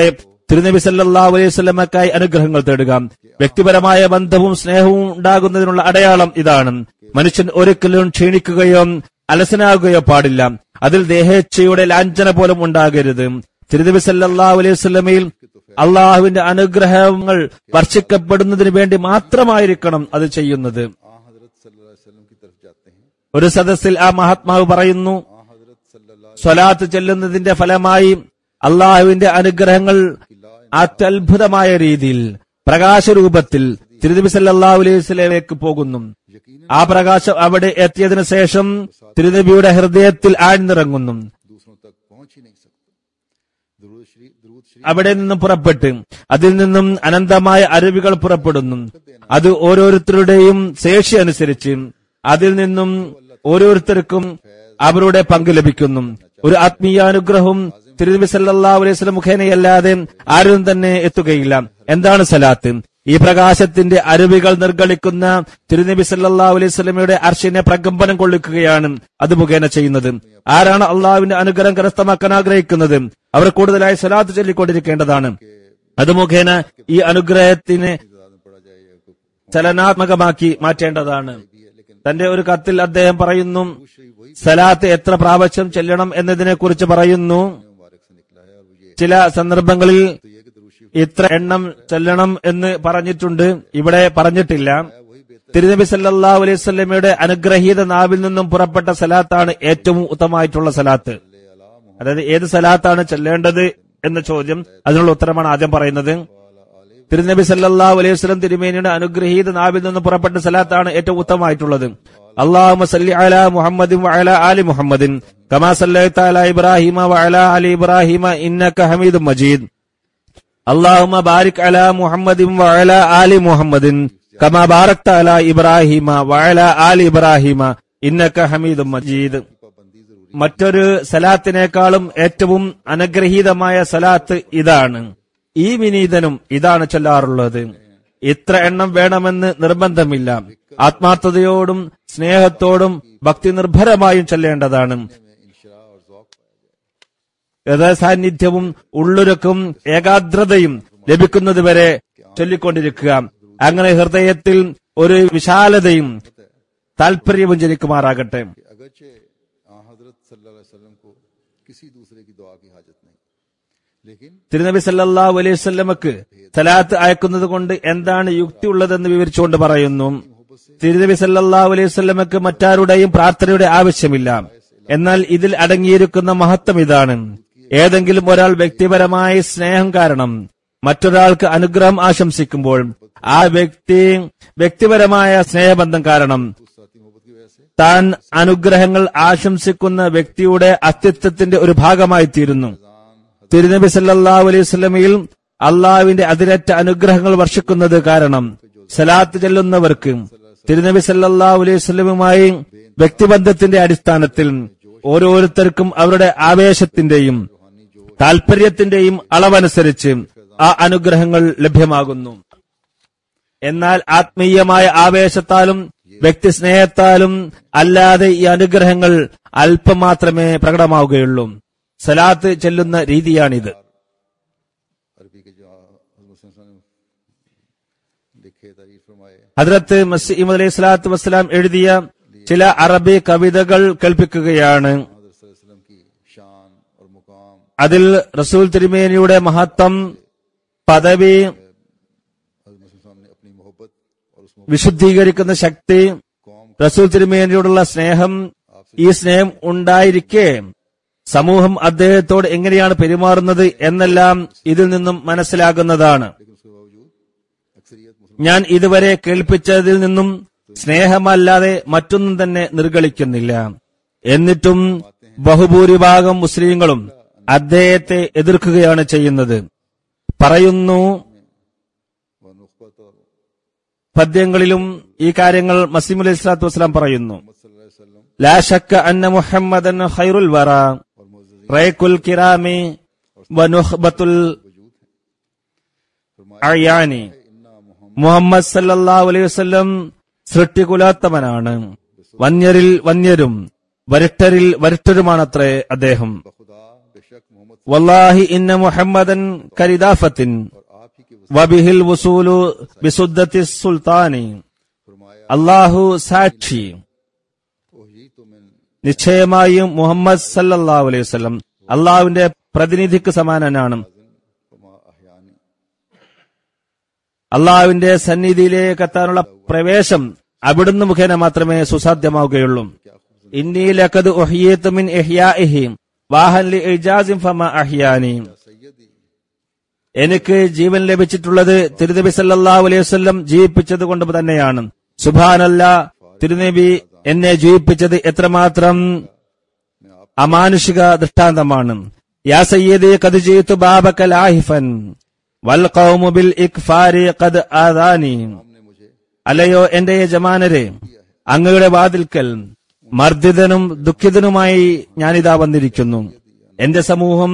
തിരുനബി സല്ലല്ലാഹു അലൈഹി വസല്ലമക്കായി അനുഗ്രഹങ്ങൾ തേടുക വ്യക്തിപരമായ ബന്ധവും സ്നേഹവും ഉണ്ടാകുന്നതിനുള്ള അടയാളം ഇതാണ് മനുഷ്യൻ ഒരിക്കലും ക്ഷീണിക്കുകയോ അലസനാകുകയോ പാടില്ല അതിൽ ദേഹേച്ഛയുടെ ലാഞ്ചന പോലും ഉണ്ടാകരുത് തിരുനബി സല്ലല്ലാഹു അലൈഹി വസല്ലമയിൽ അള്ളാഹുവിന്റെ അനുഗ്രഹങ്ങൾ വർഷിക്കപ്പെടുന്നതിന് വേണ്ടി മാത്രമായിരിക്കണം അത് ചെയ്യുന്നത് आ हजरत सल्लल्लाहु अलैहि वसल्लम की तरफ जाते हैं ഒരു സദസ്സിൽ ആ മഹാത്മാവ് പറയുന്നു आ हजरत सल्लल्लाहु സ്വലാത്ത് ചെല്ലുന്നതിന്റെ ഫലമായി അള്ളാഹുവിന്റെ അനുഗ്രഹങ്ങൾ അത്യത്ഭുതമായ രീതിയിൽ പ്രകാശരൂപത്തിൽ തിരുനബി സല്ലല്ലാഹു അലൈഹി വസല്ലമയിലേക്ക് പോകുന്നു यकीनन ആ പ്രകാശം അവിടെ എത്തിയതിനു ശേഷം തിരുനബിയുടെ ഹൃദയത്തിൽ ആഴ്ന്നിറങ്ങുന്നു दूसरों तक पहुंच ही नहीं सकते दरूद शरीफ दरूद शरीफ അവിടെ നിന്നും പുറപ്പെട്ട് അതിൽ നിന്നും അനന്തമായ അരുവികൾ പുറപ്പെടുന്നു അത് ഓരോരുത്തരുടെയും ശേഷി അനുസരിച്ച് അതിൽ നിന്നും ഓരോരുത്തർക്കും അവരുടെ പങ്ക് ലഭിക്കുന്നു ഒരു ആത്മീയാനുഗ്രഹവും തിരുനബി സല്ലല്ലാഹു അലൈഹി വസല്ലം മുഖേനയല്ലാതെ ആരും തന്നെ എത്തുകയില്ല എന്താണ് സലാത്ത് ഈ പ്രകാശത്തിന്റെ അരുവികൾ നിർഗളിക്കുന്ന തിരുനബി സല്ലല്ലാഹു അലൈഹി വസല്ലമയുടെ അർഷിനെ പ്രകമ്പനം കൊള്ളിക്കുകയാണ് അത് മുഖേന ചെയ്യുന്നത് ആരാണ് അള്ളാഹുവിന്റെ അനുഗ്രഹം കരസ്ഥമാക്കാൻ ആഗ്രഹിക്കുന്നത് അവർ കൂടുതലായി സലാത്ത് ചൊല്ലിക്കൊണ്ടിരിക്കേണ്ടതാണ് അത് മുഖേന ഈ അനുഗ്രഹത്തിനെ इंतजार में पड़ा जाए या कोई ചലനാത്മകമാക്കി മാറ്റേണ്ടതാണ് भी है लेकिन തന്റെ ഒരു കത്തിൽ അദ്ദേഹം പറയുന്നു दरूद शरीफ वही സലാത്ത് എത്ര പ്രാവശ്യം ചെല്ലണം എന്നതിനെ കുറിച്ച് പറയുന്നു मुबारक से निकला है और वो ये ചില സന്ദർഭങ്ങളിൽ तो ये कि दरूद शरीफ ഇത്ര എണ്ണം ചെല്ലണം എന്ന് പറഞ്ഞിട്ടുണ്ട് ഇവിടെ പറഞ്ഞിട്ടില്ല है वही बेहतर തിരുനബി സല്ലല്ലാഹു അലൈഹി വസല്ലമയുടെ അനുഗ്രഹീത നാവിൽ നിന്നും പുറപ്പെട്ട സലാത്താണ് ഏറ്റവും ഉത്തമമായിട്ടുള്ള സലാത്ത് ले अला मोहम्मद അതായത് ഏത് സലാത്താണ് ചെല്ലേണ്ടത് എന്ന ചോദ്യം അതിനുള്ള ഉത്തരമാണ് ആദ്യം പറയുന്നത് वाला आले തിരുനബി സല്ലല്ലാഹു അലൈഹി വസല്ലം തിരുമേനിയുടെ അനുഗ്രഹീത നാവിൽ നിന്ന് പുറപ്പെട്ട സലാത്താണ് ഏറ്റവും ഉത്തമമായിട്ടുള്ളത് അള്ളാഹുമ്മ സല്ലി അലാ മുഹമ്മദിൻ വഅലാ ആലി മുഹമ്മദിൻ കമാ സല്ലൈത അലാ ഇബ്രാഹിമ വഅലാ ആലി ഇബ്രാഹിമ ഇന്നക ഹമീദും മജീദ് اللهم بارك على محمد وعلى آل محمد كما باركت على إبراهيم وعلى آل إبراهيم إنك حميد مجيد पाबंदी जरूरी മറ്റൊരു സലാത്തിനേക്കാളും ഏറ്റവും അനുഗ്രഹീതമായ സലാത്ത് ഇതാണ് ഈ വിനീതനും ഇതാണ് ചൊല്ലാറുള്ളത് ഇത്ര എണ്ണം വേണമെന്ന് നിർബന്ധമില്ല ആത്മാർത്ഥതയോടും സ്നേഹത്തോടും ഭക്തി നിർഭരമായും ചൊല്ലേണ്ടതാണ് में इंशरा और जौक पाया जाए ഹൃദയസാന്നിധ്യവും ഉള്ളുരക്കും ഏകാഗ്രതയും ലഭിക്കുന്നതുവരെ ചൊല്ലിക്കൊണ്ടിരിക്കുക അങ്ങനെ ഹൃദയത്തിൽ ഒരു വിശാലതയും താല്പര്യവും ജനിക്കുമാറാകട്ടെ कि अगरचे आ हजरत सल्लल्लाहु अलैहि वसल्लम को किसी दूसरे की दुआ की हाजत नहीं लेकिन തിരുനബി സല്ലല്ലാഹു അലൈഹി വസല്ലമക്ക് സലാത്ത് അയക്കുന്നത് കൊണ്ട് എന്താണ് യുക്തി ഉള്ളതെന്ന് വിവരിച്ചുകൊണ്ട് പറയുന്നു തിരുനബി സല്ലല്ലാഹു അലൈഹി വസല്ലമക്ക് മറ്റാരുടെയും പ്രാർത്ഥനയുടെ ആവശ്യമില്ല എന്നാൽ ഇതിൽ അടങ്ങിയിരിക്കുന്ന മഹത്വം ഇതാണ് ഏതെങ്കിലും ഒരാൾ വ്യക്തിപരമായ സ്നേഹം കാരണം മറ്റൊരാൾക്ക് അനുഗ്രഹം ആശംസിക്കുമ്പോൾ ആ വ്യക്തി വ്യക്തിപരമായ സ്നേഹബന്ധം കാരണം साथी मोहब्बत की वजह से താൻ അനുഗ്രഹങ്ങൾ ആശംസിക്കുന്ന വ്യക്തിയുടെ അസ്തിത്വത്തിന്റെ ഒരു ഭാഗമായി തീരുന്നു തിരുനബി സല്ലല്ലാഹു അലൈഹി വസല്ലമയിൽ അള്ളാഹുവിന്റെ അതിരറ്റ അനുഗ്രഹങ്ങൾ വർഷിക്കുന്നത് കാരണം സലാത്ത് ചെല്ലുന്നവർക്ക് തിരുനബി സല്ലല്ലാഹു അലൈഹി വസല്ലമയുമായി വ്യക്തിബന്ധത്തിന്റെ അടിസ്ഥാനത്തിൽ ഓരോരുത്തർക്കും അവരുടെ ആവേശത്തിന്റെയും താല്പര്യത്തിന്റെയും അളവനുസരിച്ച് ആ അനുഗ്രഹങ്ങൾ ലഭ്യമാകുന്നു എന്നാൽ ആത്മീയമായ ആവേശത്താലും വ്യക്തിസ്നേഹത്താലും അല്ലാതെ ഈ അനുഗ്രഹങ്ങൾ അല്പം മാത്രമേ പ്രകടമാവുകയുള്ളൂ സലാത്ത് ചെല്ലുന്ന രീതിയാണിത് अरबी के जो हज़रत मुहम्मद ने लिखे तारीफ फरमाए ഹദ്രത്ത് മസീം അലൈഹി സ്വലാത്തു വസ്സലാം എഴുതിയ ചില അറബി കവിതകൾ കേൾപ്പിക്കുകയാണ് हजरत सल्लल्लाहु अलैहि वसल्लम की शान और मुकाम അതിൽ റസൂൽ തിരുമേനിയുടെ മഹത്വം പദവി हजरत मुस्लिम ने अपनी मोहब्बत और उस मोहब्बत വിശുദ്ധീകരിക്കുന്ന ശക്തി कौम റസൂൽ തിരുമേനിയോടുള്ള സ്നേഹം ഈ സ്നേഹം ഉണ്ടായിരിക്കെ സമൂഹം അദ്ദേഹത്തോട് എങ്ങനെയാണ് പെരുമാറുന്നത് എന്നെല്ലാം ഇതിൽ നിന്നും മനസ്സിലാകുന്നതാണ് लेकिन उसके बावजूद अक्सरियत मुस्लिम ഞാൻ ഇതുവരെ കേൾപ്പിച്ചതിൽ നിന്നും സ്നേഹമല്ലാതെ മറ്റൊന്നും തന്നെ നിർഗളിക്കുന്നില്ല എന്നിട്ടും ബഹുഭൂരിഭാഗം മുസ്ലിങ്ങളും അദ്ദേഹത്തെ എതിർക്കുകയാണ് ചെയ്യുന്നത് പറയുന്നു व नुखबत और പദ്യങ്ങളിലും ഈ കാര്യങ്ങൾ മസീം അലൈഹി സ്വലാത്തു വസ്സലാം പറയുന്നു मोहम्मद सल्लल्लाहु अलैहि वसल्लम ലാ ശക്ക അന്ന മുഹമ്മദൻ ഖൈറുൽ വറ और मोअज़्ज़ज़ीन റൈക്കുൽ കിറാമി വനുഹ്ബത്തുൽ वजूद है फरमाया അയാനി इन्ना मोहम्मद മുഹമ്മദ് സല്ലല്ലാഹു അലൈഹി വസല്ലം സൃഷ്ടികുലാത്തമനാണ് വന്യരിൽ വന്യരും വരിട്ടരിൽ വരിട്ടരുമാണത്രേ അദ്ദേഹം बखुदा बेशक मोहम्मद വല്ലാഹി ഇന്ന മുഹമ്മദൻ കരിദാഫത്തിൻ और आप ही के വബിഹിൽ വസൂലു ബിസുദ്ദത്തി സുൽത്താനി फरमाया അള്ളാഹു സാക്ഷി वही तो मैं നിശ്ചയമായും മുഹമ്മദ് സല്ലല്ലാഹു അലൈഹി വസല്ലം അള്ളാഹുവിന്റെ പ്രതിനിധിക്ക് സമാനനാണ് फरमा अहयानी അള്ളാഹുവിന്റെ സന്നിധിയിലേക്ക് എത്താനുള്ള പ്രവേശം അവിടുന്ന് മുഖേന മാത്രമേ സുസാധ്യമാവുകയുള്ളൂ ഇന്നീലക്കത് ഒഹിയേത്തുമിൻ എഹ്യാഇഹി വാഹൻ ലി ഇജാസിം ഫമ അഹ്യാനി सैयदी എനിക്ക് ജീവൻ ലഭിച്ചിട്ടുള്ളത് തിരുനബി സല്ലല്ലാഹു അലൈഹി വസല്ലം ജീവിപ്പിച്ചത് കൊണ്ട് തന്നെയാണ് സുബാനല്ല തിരുനബി എന്നെ ജീവിപ്പിച്ചത് എത്രമാത്രം मैं आप അമാനുഷിക ദൃഷ്ടാന്തമാണ് യാ സയ്യിദി ഖദ് ജീതു ബാബക ലാഹിഫൻ വൽ ഖൗമു ബിൽ ഇക്ഫാരി ഖദ് ആദാനി हमने मुझे അല്ലയോ എന്റെ യജമാനരെ അങ്ങയുടെ വാതിൽക്കൽ മർദ്ദിതനും ദുഃഖിതനുമായി ഞാനിതാ വന്നിരിക്കുന്നു എന്റെ സമൂഹം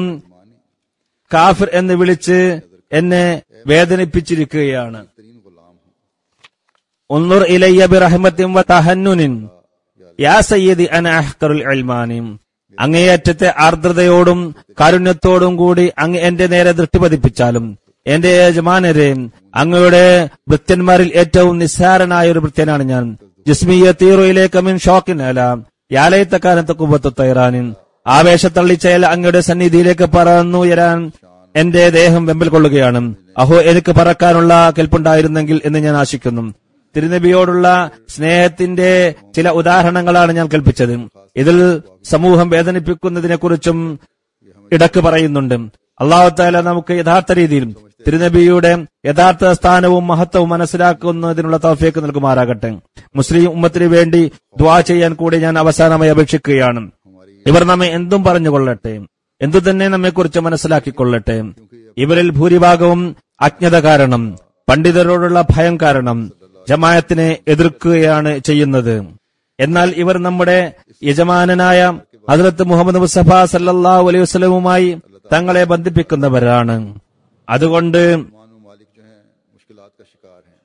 കാഫിർ എന്ന് വിളിച്ച് എന്നെ വേദനിപ്പിച്ചിരിക്കുകയാണ് तरीन गुलाम हूँ ഉന്നുർ ഇലയ്യ ബിറഹ്മത്തിൻ വ തഹന്നുനിൻ യാ സയ്യിദി അന അഹ്കറുൽ ഇൽമാനി അങ്ങേയറ്റത്തെ ആർദ്രതയോടും കാരുണ്യത്തോടും കൂടി അങ്ങ് എന്റെ നേരെ ദൃഷ്ടി പതിപ്പിച്ചാലും എന്റെ യജമാനരെ അങ്ങയുടെ ഭൃത്യന്മാരിൽ ഏറ്റവും നിസ്സാരനായ ഒരു ഭൃത്യനാണ് ഞാൻ ജിസ്മിയ തീറുയിലേക്ക് മിൻ ഷോക്കിനല യാലയത്തക്കാലത്ത് കുമ്പത്ത് തൈറാനിൻ ആവേശത്തള്ളിച്ചയൽ അങ്ങയുടെ സന്നിധിയിലേക്ക് പറന്നുയരാൻ എന്റെ ദേഹം വെമ്പൽ കൊള്ളുകയാണ് അഹോ എനിക്ക് പറക്കാനുള്ള കെൽപ്പുണ്ടായിരുന്നെങ്കിൽ എന്ന് ഞാൻ ആശിക്കുന്നു തിരുനബിയോടുള്ള സ്നേഹത്തിന്റെ ചില ഉദാഹരണങ്ങളാണ് ഞാൻ കൽപ്പിച്ചത് ഇതിൽ സമൂഹം വേദനിപ്പിക്കുന്നതിനെ കുറിച്ചും ഇടക്ക് പറയുന്നുണ്ട് അള്ളാഹുത്താല നമുക്ക് യഥാർത്ഥ രീതിയിൽ തിരുനബിയുടെ യഥാർത്ഥ സ്ഥാനവും മഹത്വവും മനസ്സിലാക്കുന്നതിനുള്ള തൗഫീക്ക് നൽകുമാറാകട്ടെ മുസ്ലിം ഉമ്മത്തിന് വേണ്ടി ദ്വാ ചെയ്യാൻ കൂടി ഞാൻ അവസാനമായി അപേക്ഷിക്കുകയാണ് ഇവർ നമ്മെ എന്തും പറഞ്ഞുകൊള്ളട്ടെ എന്തു തന്നെ നമ്മെക്കുറിച്ച് മനസ്സിലാക്കിക്കൊള്ളട്ടെ ഇവരിൽ ഭൂരിഭാഗവും അജ്ഞത കാരണം പണ്ഡിതരോടുള്ള ഭയം കാരണം ജമായത്തിനെ എതിർക്കുകയാണ് ചെയ്യുന്നത് എന്നാൽ ഇവർ നമ്മുടെ യജമാനനായ ഹസ്രത്ത് മുഹമ്മദ് മുസ്തഫ സല്ലല്ലാഹു അലൈഹി വസല്ലമുമായി തങ്ങളെ ബന്ധിപ്പിക്കുന്നവരാണ് അതുകൊണ്ട് मानो मालिक जो हैं मुश्किलात का शिकार हैं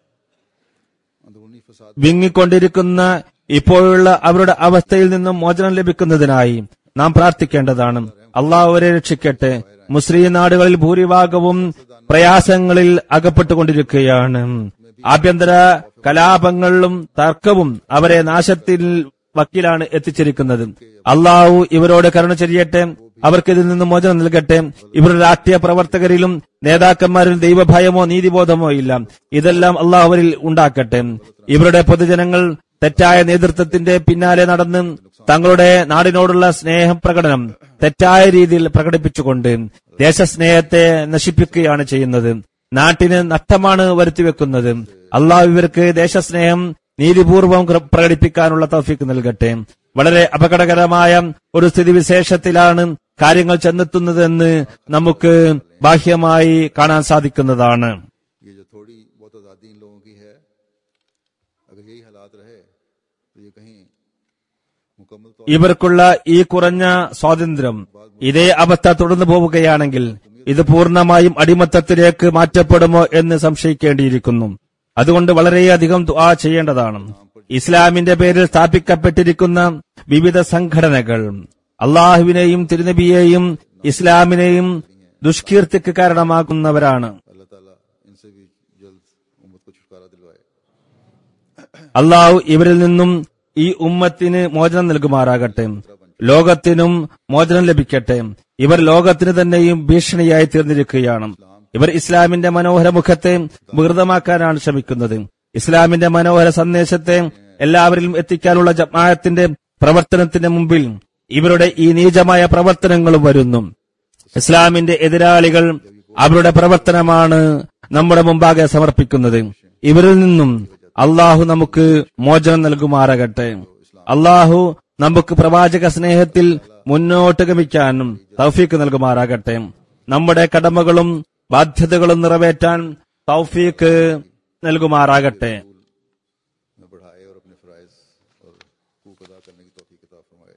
अंदरूनी फसाद വിങ്ങിക്കൊണ്ടിരിക്കുന്ന ഇപ്പോഴുള്ള അവരുടെ അവസ്ഥയിൽ നിന്നും മോചനം ലഭിക്കുന്നതിനായി നാം പ്രാർത്ഥിക്കേണ്ടതാണ് അള്ളാഹു അവരെ രക്ഷിക്കട്ടെ മുസ്ലിം നാടുകളിൽ ഭൂരിഭാഗവും പ്രയാസങ്ങളിൽ അകപ്പെട്ടുകൊണ്ടിരിക്കുകയാണ് ആഭ്യന്തര കലാപങ്ങളിലും തർക്കവും അവരെ നാശത്തിൽ വക്കീലാണ് എത്തിച്ചിരിക്കുന്നത് അള്ളാഹു ഇവരോട് കരുണ ചെയ്യട്ടെ അവർക്ക് ഇതിൽ നിന്ന് മോചനം നൽകട്ടെ ഇവരുടെ രാഷ്ട്രീയ പ്രവർത്തകരിലും നേതാക്കന്മാരിലും ദൈവഭയമോ നീതിബോധമോ ഇല്ല ഇതെല്ലാം അള്ളാഹു അവരിൽ ഉണ്ടാക്കട്ടെ ഇവരുടെ പൊതുജനങ്ങൾ തെറ്റായ നേതൃത്വത്തിന്റെ പിന്നാലെ നടന്ന് തങ്ങളുടെ നാടിനോടുള്ള സ്നേഹപ്രകടനം തെറ്റായ രീതിയിൽ പ്രകടിപ്പിച്ചുകൊണ്ട് ദേശസ്നേഹത്തെ നശിപ്പിക്കുകയാണ് ചെയ്യുന്നത് നാട്ടിന് നഷ്ടമാണ് വരുത്തിവെക്കുന്നത് അള്ളാഹു ഇവർക്ക് ദേശസ്നേഹം നീതിപൂർവം ക്ര- പ്രകടിപ്പിക്കാനുള്ള തൗഫീക്ക് നൽകട്ടെ വളരെ അപകടകരമായ ഒരു സ്ഥിതിവിശേഷത്തിലാണ് കാര്യങ്ങൾ ചെന്നെത്തുന്നതെന്ന് നമുക്ക് ബാഹ്യമായി കാണാൻ സാധിക്കുന്നതാണ് ये जो थोड़ी बहुत आज़ादी इन लोगों की है अगर यही हालात रहे तो ये कहीं मुकम्मल तौर ഇവർക്കുള്ള ഈ കുറഞ്ഞ സ്വാതന്ത്ര്യം ഇതേ അവസ്ഥ തുടർന്നു പോവുകയാണെങ്കിൽ ഇത് പൂർണ്ണമായും അടിമത്തത്തിലേക്ക് മാറ്റപ്പെടുമോ എന്ന് സംശയിക്കേണ്ടിയിരിക്കുന്നു അതുകൊണ്ട് വളരെയധികം ദുആ ചെയ്യേണ്ടതാണ് ഇസ്ലാമിന്റെ പേരിൽ സ്ഥാപിക്കപ്പെട്ടിരിക്കുന്ന വിവിധ സംഘടനകൾ അള്ളാഹുവിനെയും തിരുനബിയെയും ഇസ്ലാമിനെയും ദുഷ്കീർത്തിക്ക് കാരണമാക്കുന്നവരാണ് अल्लाह ताला इनसे भी जल्द उम्मत को छुटकारा दिलवाए അള്ളാഹു ഇവരിൽ നിന്നും ഈ ഉമ്മത്തിന് മോചനം നൽകുമാറാകട്ടെ ലോകത്തിനും മോചനം ലഭിക്കട്ടെ ഇവർ ലോകത്തിന് തന്നെയും ഭീഷണിയായി തീർന്നിരിക്കുകയാണ് ഇവർ ഇസ്ലാമിന്റെ മനോഹര മുഖത്തെ വികൃതമാക്കാനാണ് ശ്രമിക്കുന്നത് ഇസ്ലാമിന്റെ മനോഹര സന്ദേശത്തെ എല്ലാവരിലും എത്തിക്കാനുള്ള ജമാഅത്തിന്റെ പ്രവർത്തനത്തിന്റെ മുമ്പിൽ ഇവരുടെ ഈ നീചമായ പ്രവർത്തനങ്ങളും വരുന്നു ഇസ്ലാമിന്റെ എതിരാളികൾ അവരുടെ പ്രവർത്തനമാണ് നമ്മുടെ മുമ്പാകെ സമർപ്പിക്കുന്നത് ഇവരിൽ നിന്നും അള്ളാഹു നമുക്ക് മോചനം നൽകുമാറാകട്ടെ അള്ളാഹു നമുക്ക് പ്രവാചക സ്നേഹത്തിൽ മുന്നോട്ട് ഗമിക്കാനും തൗഫീക്ക് നൽകുമാറാകട്ടെ നമ്മുടെ കടമകളും ബാധ്യതകളും നിറവേറ്റാൻ തൗഫീക്ക് നൽകുമാറാകട്ടെ में बढ़ाए और अपने फ़राइज़ और हकूक़ अदा करने की तोफ़ी किताब फरमाए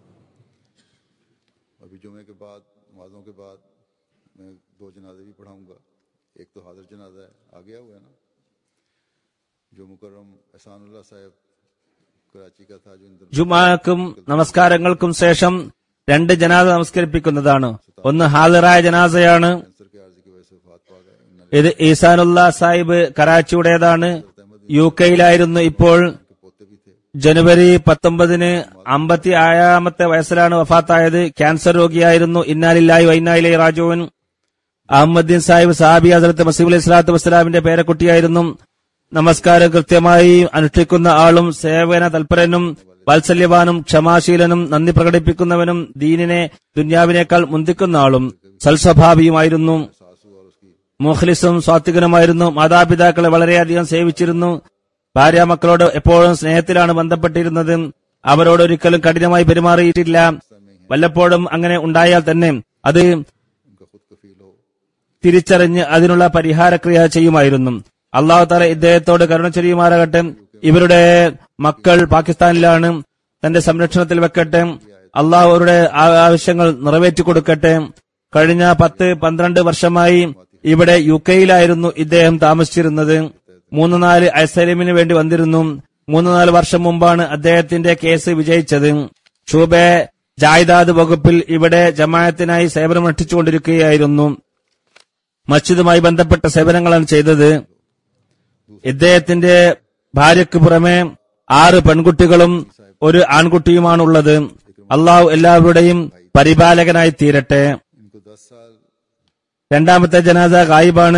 अभी जुमे के बाद नमाज़ों के बाद मैं दो जनाजे भी पढ़ाऊंगा एक तो हाजिर जनाजा है आ गया हुआ है ना जो मुकर्रम एहसानुल्लाह साहब कराची का था जो इन दिनों ജുമാക്കും നമസ്കാരങ്ങൾക്കും ശേഷം രണ്ട് ജനാസ നമസ്കരിപ്പിക്കുന്നതാണ് ഒന്ന് ഹാദിറായ ജനാസയാണ് कैंसर के आर्जी की वजह से वफात पा गए इन्ना ഇത് ഈസാനുള്ള സാഹിബ് കറാച്ചിയുടേതാണ് യു കെയിലായിരുന്നു ഇപ്പോൾ के पोते भी थे ജനുവരി പത്തൊമ്പതിന് അമ്പത്തി ആറാമത്തെ വയസ്സിലാണ് വഫാത്തായത് ക്യാൻസർ രോഗിയായിരുന്നു ഇന്നാലില്ലായി വൈനായിലെ റാജുവൻ അഹമ്മദ്ദീൻ സാഹിബ് സാബി ഹസരത്ത് മസീബ് അലൈഹി സ്വലാത്തു വസ്സലാമിന്റെ പേരക്കുട്ടിയായിരുന്നു നമസ്കാരം കൃത്യമായി അനുഷ്ഠിക്കുന്ന ആളും സേവന തൽപരനും വാത്സല്യവാനും ക്ഷമാശീലനും നന്ദി പ്രകടിപ്പിക്കുന്നവനും ദീനിനെ ദുന്യാവിനേക്കാൾ മുന്തിക്കുന്ന ആളും സൽസ്വഭാവിയുമായിരുന്നു सासू और उसकी മുഖ്ലിസും സ്വാത്വികനുമായിരുന്നു മാതാപിതാക്കളെ വളരെയധികം സേവിച്ചിരുന്നു ഭാര്യ മക്കളോട് എപ്പോഴും സ്നേഹത്തിലാണ് ബന്ധപ്പെട്ടിരുന്നത് അവരോട് ഒരിക്കലും കഠിനമായി പെരുമാറിയിട്ടില്ല വല്ലപ്പോഴും അങ്ങനെ ഉണ്ടായാൽ തന്നെ അത് उनका खुद कफील हो തിരിച്ചറിഞ്ഞ് അതിനുള്ള പരിഹാരക്രിയ ചെയ്യുമായിരുന്നു അള്ളാഹു താല ഇദ്ദേഹത്തോട് കരുണ ചെയ്യുമാറാകട്ടെ ഇവരുടെ മക്കൾ പാകിസ്ഥാനിലാണ് തന്റെ സംരക്ഷണത്തിൽ വെക്കട്ടെ അള്ളാഹു അവരുടെ ആ- ആവശ്യങ്ങൾ നിറവേറ്റി കൊടുക്കട്ടെ കഴിഞ്ഞ പത്ത് പന്ത്രണ്ട് വർഷമായി ഇവിടെ യു കെയിലായിരുന്നു ഇദ്ദേഹം താമസിച്ചിരുന്നത് മൂന്ന് നാല് അസലിമിന് വേണ്ടി വന്നിരുന്നു മൂന്ന് നാല് വർഷം മുമ്പാണ് അദ്ദേഹത്തിന്റെ കേസ് വിജയിച്ചത് ഷൂബെ ജായ്ദാദ് വകുപ്പിൽ ഇവിടെ ജമാഅത്തിനായി സേവനമനുഷ്ഠിച്ചുകൊണ്ടിരിക്കുകയായിരുന്നു മസ്ജിദുമായി ബന്ധപ്പെട്ട സേവനങ്ങളാണ് ചെയ്തത് ഇദ്ദേഹത്തിന്റെ ഭാര്യയ്ക്ക് പുറമെ ആറ് പെൺകുട്ടികളും ഒരു ആൺകുട്ടിയുമാണുള്ളത് അള്ളാഹു എല്ലാവരുടെയും പരിപാലകനായി തീരട്ടെ इनको दस साल രണ്ടാമത്തെ ജനാസ ഗായിബാണ്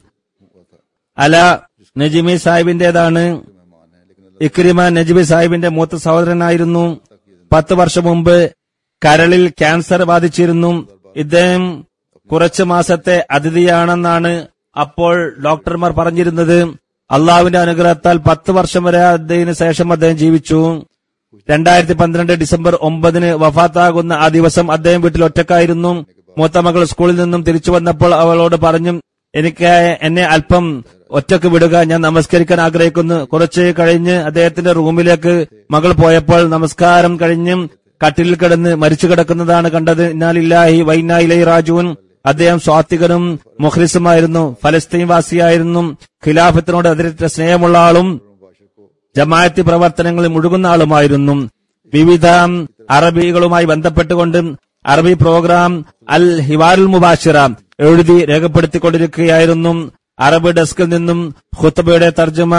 അല നജിമി സാഹിബിന്റേതാണ് मेहमान हैं लेकिन अल्लाह ഇക്രിമ നജിബി സാഹിബിന്റെ മൂത്ത സഹോദരനായിരുന്നു പത്ത് വർഷം മുമ്പ് കരളിൽ ക്യാൻസർ ബാധിച്ചിരുന്നു ഇദ്ദേഹം കുറച്ചു മാസത്തെ അതിഥിയാണെന്നാണ് അപ്പോൾ ഡോക്ടർമാർ പറഞ്ഞിരുന്നത് അള്ളാഹുവിന്റെ അനുഗ്രഹത്താൽ പത്ത് വർഷം വരെ അതിന് ശേഷം അദ്ദേഹം ജീവിച്ചു രണ്ടായിരത്തി പന്ത്രണ്ട് ഡിസംബർ ഒമ്പതിന് വഫാത്താകുന്ന ആ ദിവസം അദ്ദേഹം വീട്ടിൽ ഒറ്റക്കായിരുന്നു മൂത്ത മകൾ സ്കൂളിൽ നിന്നും തിരിച്ചു വന്നപ്പോൾ അവളോട് പറഞ്ഞു എനിക്ക് എന്നെ അല്പം ഒറ്റക്ക് വിടുക ഞാൻ നമസ്കരിക്കാൻ ആഗ്രഹിക്കുന്നു കുറച്ച് കഴിഞ്ഞ് അദ്ദേഹത്തിന്റെ റൂമിലേക്ക് മകൾ പോയപ്പോൾ നമസ്കാരം കഴിഞ്ഞ് കട്ടിലിൽ കിടന്ന് മരിച്ചു കിടക്കുന്നതാണ് കണ്ടത് ഇന്നാലില്ലാഹി വൈനായിലൈ റാജുൻ അദ്ദേഹം സ്വാത്വികനും മുഖ്ലിസുമായിരുന്നു ഫലസ്തീൻ വാസിയായിരുന്നു ഖിലാഫത്തിനോട് അതിരറ്റ സ്നേഹമുള്ള ആളും ജമാഅത്തി പ്രവർത്തനങ്ങളിൽ മുഴുകുന്ന ആളുമായിരുന്നു വിവിധ അറബികളുമായി ബന്ധപ്പെട്ടുകൊണ്ട് അറബി പ്രോഗ്രാം അൽ ഹിവാരുൽ മുബാഷിറ എഴുതി രേഖപ്പെടുത്തിക്കൊണ്ടിരിക്കുകയായിരുന്നു അറബ് ഡെസ്കിൽ നിന്നും ഖുത്തബയുടെ തർജ്ജമ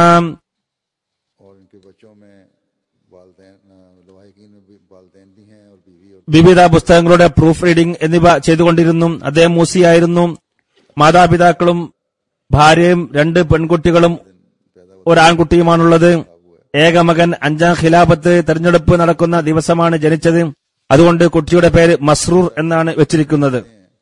और इनके बच्चों में वालदेन लवाहिकीन में भी वालदेन भी हैं और बीवी और വിവിധ പുസ്തകങ്ങളുടെ പ്രൂഫ് റീഡിംഗ് എന്നിവ ചെയ്തുകൊണ്ടിരുന്നു അദ്ദേഹം മൂസിയായിരുന്നു മാതാപിതാക്കളും ഭാര്യയും രണ്ട് പെൺകുട്ടികളും ഒരാൺകുട്ടിയുമാണുള്ളത് ഏകമകൻ അഞ്ചാം ഖിലാഫത്ത് തെരഞ്ഞെടുപ്പ് നടക്കുന്ന ദിവസമാണ് ജനിച്ചത് അതുകൊണ്ട് കുട്ടിയുടെ പേര് മസ്രൂർ എന്നാണ് വെച്ചിരിക്കുന്നത്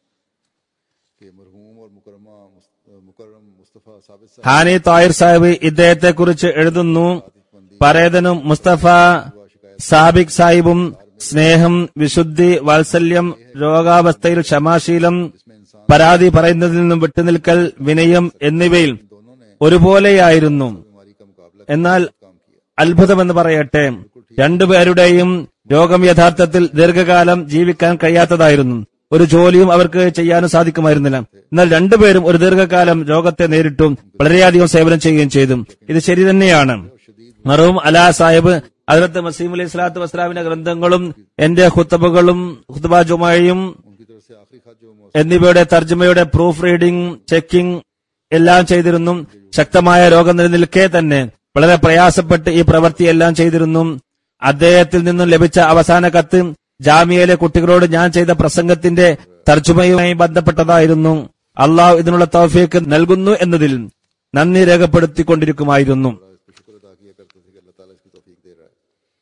के मरहूम और मुकरमा मुकरम मुस्तफ़ा साबित साहब ഹാനി താഹിർ സാഹിബ് ഇദ്ദേഹത്തെ കുറിച്ച് എഴുതുന്നു പരേതനും മുസ്തഫ സാബിക് സാഹിബും സ്നേഹം വിശുദ്ധി വാത്സല്യം രോഗാവസ്ഥയിൽ ക്ഷമാശീലം പരാതി പറയുന്നതിൽ നിന്നും വിട്ടുനിൽക്കൽ വിനയം എന്നിവയിൽ ഒരുപോലെയായിരുന്നു बीमारी का मुकाबला എന്നാൽ काम किया അത്ഭുതമെന്ന് പറയട്ടെ രണ്ടുപേരുടെയും രോഗം യഥാർത്ഥത്തിൽ ദീർഘകാലം ജീവിക്കാൻ കഴിയാത്തതായിരുന്നു ഒരു ജോലിയും അവർക്ക് ചെയ്യാനും സാധിക്കുമായിരുന്നില്ല എന്നാൽ രണ്ടുപേരും ഒരു ദീർഘകാലം രോഗത്തെ നേരിട്ടും വളരെയധികം സേവനം ചെയ്യുകയും ചെയ്തു ഇത് ശരി തന്നെയാണ് മറുവും അലാ സാഹിബ് അതിലത്ത് മസീം അലൈഹി സ്വലാത്തു വസ്സലാമിന്റെ ഗ്രന്ഥങ്ങളും എന്റെ ഹുത്തബുകളും ഹുത്തബ ജുമയും उनकी तरफ से आखिरी खत जो मौसम എന്നിവയുടെ തർജ്ജമയുടെ പ്രൂഫ് റീഡിംഗ് ചെക്കിംഗ് എല്ലാം ചെയ്തിരുന്നു ശക്തമായ രോഗം നിലനിൽക്കെ തന്നെ വളരെ പ്രയാസപ്പെട്ട് ഈ പ്രവൃത്തിയെല്ലാം ചെയ്തിരുന്നു അദ്ദേഹത്തിൽ നിന്നും ലഭിച്ച അവസാന കത്ത് ജാമിയയിലെ കുട്ടികളോട് ഞാൻ ചെയ്ത പ്രസംഗത്തിന്റെ തർജ്ജമയുമായി ബന്ധപ്പെട്ടതായിരുന്നു അള്ളാഹു ഇതിനുള്ള തൗഫീക്ക് നൽകുന്നു എന്നതിൽ നന്ദി രേഖപ്പെടുത്തിക്കൊണ്ടിരിക്കുമായിരുന്നു इस पर शुक्र अदा किया करते थे कि अल्लाह ताला इसकी तौफीक दे रहा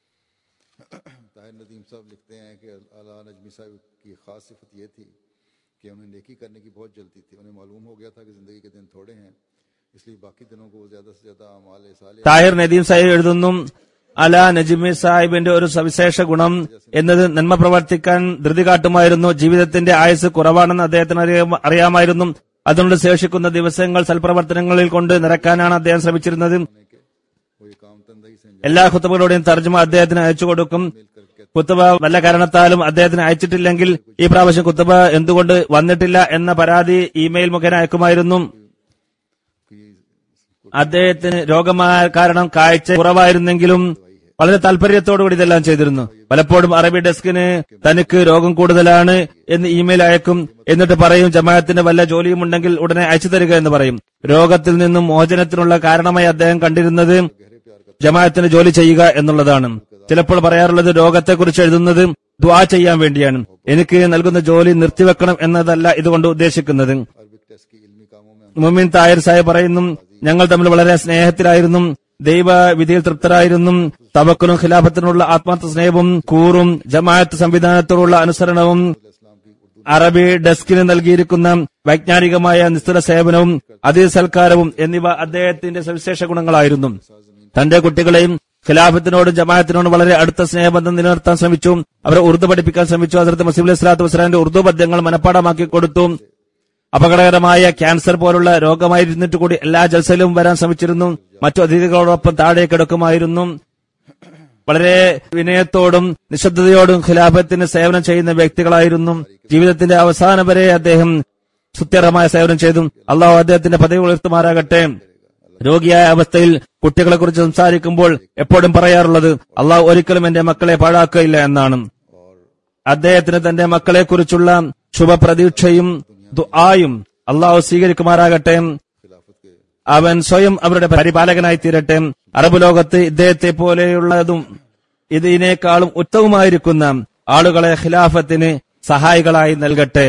है ताहिर नदीम साहब लिखते हैं कि अला नजमी साहब की खास सिफत यह थी कि उन्हें नेकी करने की बहुत जल्दी थी उन्हें मालूम हो गया था कि ज़िंदगी के दिन थोड़े हैं इसलिए बाकी दिनों को वो ज़्यादा से ज़्यादा अमाल साल താഹിർ നദീം സാഹിബ് എഴുതുന്നു അല നജിമി സാഹിബിന്റെ ഒരു സവിശേഷ ഗുണം എന്നത് നന്മ പ്രവർത്തിക്കാൻ ധൃതി കാട്ടുമായിരുന്നു ജീവിതത്തിന്റെ ആയുസ് കുറവാണെന്ന് അദ്ദേഹത്തിന് അറിയ- അറിയാമായിരുന്നു അതുകൊണ്ട് ശേഷിക്കുന്ന ദിവസങ്ങൾ സൽപ്രവർത്തനങ്ങളിൽ കൊണ്ട് നിറക്കാനാണ് അദ്ദേഹം ശ്രമിച്ചിരുന്നത് वो ये काम तंदही से अंजाम എല്ലാ കുത്തുബകളുടെയും തർജ്ജമ അദ്ദേഹത്തിന് അയച്ചു കൊടുക്കും കുത്തുബ വല്ല കാരണത്താലും അദ്ദേഹത്തിന് അയച്ചിട്ടില്ലെങ്കിൽ ഈ പ്രാവശ്യം കുത്തുബ എന്തുകൊണ്ട് വന്നിട്ടില്ല എന്ന പരാതി ഇമെയിൽ മുഖേന അയക്കുമായിരുന്നു की അദ്ദേഹത്തിന് രോഗമായ കാരണം കാഴ്ച കുറവായിരുന്നെങ്കിലും വളരെ താല്പര്യത്തോടുകൂടി ഇതെല്ലാം ചെയ്തിരുന്നു പലപ്പോഴും അറബി ഡെസ്കിന് തനിക്ക് രോഗം കൂടുതലാണ് എന്ന് ഇമെയിൽ അയക്കും എന്നിട്ട് പറയും ജമാഅത്തിന് വല്ല ജോലിയും ഉണ്ടെങ്കിൽ ഉടനെ അയച്ചു തരിക എന്ന് പറയും രോഗത്തിൽ നിന്നും മോചനത്തിനുള്ള കാരണമായി അദ്ദേഹം കണ്ടിരുന്നത് ജമാഅത്തിന് ജോലി ചെയ്യുക എന്നുള്ളതാണ് ചിലപ്പോൾ പറയാറുള്ളത് രോഗത്തെക്കുറിച്ച് എഴുതുന്നത് ദ്വാ ചെയ്യാൻ വേണ്ടിയാണ് എനിക്ക് നൽകുന്ന ജോലി നിർത്തിവെക്കണം എന്നതല്ല ഇതുകൊണ്ട് ഉദ്ദേശിക്കുന്നത് अरबिक टेस्ट की इल्मी कामों में മുമിൻ തായർ സാഹിബ് പറയുന്നു ഞങ്ങൾ തമ്മിൽ വളരെ സ്നേഹത്തിലായിരുന്നു ദൈവ വിധിയിൽ തൃപ്തരായിരുന്നു തവക്കലും ഖിലാഫത്തിനുള്ള ആത്മാർത്ഥ സ്നേഹവും കൂറും ജമാഅത്ത് സംവിധാനത്തോടുള്ള അനുസരണവും അറബി ഡെസ്കിന് നൽകിയിരിക്കുന്ന വൈജ്ഞാനികമായ നിസ്തുല സേവനവും അതിസൽക്കാരവും എന്നിവ അദ്ദേഹത്തിന്റെ സവിശേഷ ഗുണങ്ങളായിരുന്നു തന്റെ കുട്ടികളെയും ഖിലാഫത്തിനോടും ജമാഅത്തിനോടും വളരെ അടുത്ത സ്നേഹബന്ധം നിലനിർത്താൻ ശ്രമിച്ചു അവരെ ഉറുദു പഠിപ്പിക്കാൻ ശ്രമിച്ചു ഹസരത്ത് മസീബ് അലൈഹി സ്വലാത്തു വസ്സലാമിന്റെ ഉറുദു പദ്യങ്ങൾ മനഃപ്പാടമാക്കി കൊടുത്തു അപകടകരമായ ക്യാൻസർ പോലുള്ള രോഗമായിരുന്നിട്ട് കൂടി എല്ലാ ജൽസയിലും വരാൻ ശ്രമിച്ചിരുന്നു മറ്റു അതിഥികളോടൊപ്പം താഴെ കിടക്കുമായിരുന്നു വളരെ വിനയത്തോടും നിശബ്ദതയോടും ഖിലാഫത്തിന് സേവനം ചെയ്യുന്ന വ്യക്തികളായിരുന്നു ജീവിതത്തിന്റെ അവസാനം വരെ അദ്ദേഹം സുത്യർഹമായ സേവനം ചെയ്തു അള്ളാഹു അദ്ദേഹത്തിന്റെ പദവി ഉയർത്തുമാറാകട്ടെ രോഗിയായ അവസ്ഥയിൽ കുട്ടികളെ കുറിച്ച് സംസാരിക്കുമ്പോൾ എപ്പോഴും പറയാറുള്ളത് അള്ളാഹു ഒരിക്കലും എന്റെ മക്കളെ പാഴാക്കുകയില്ല എന്നാണ് അദ്ദേഹത്തിന് തന്റെ മക്കളെ കുറിച്ചുള്ള ശുഭപ്രതീക്ഷയും ദുആയും അള്ളാഹു സ്വീകരിക്കുമാറാകട്ടെ അവൻ സ്വയം അവരുടെ പരിപാലകനായി തീരട്ടെ അറബ് ലോകത്ത് ഇദ്ദേഹത്തെ പോലെയുള്ളതും ഇതിനേക്കാളും ഉത്തമമായിരിക്കുന്ന ആളുകളെ ഖിലാഫത്തിന് സഹായികളായി നൽകട്ടെ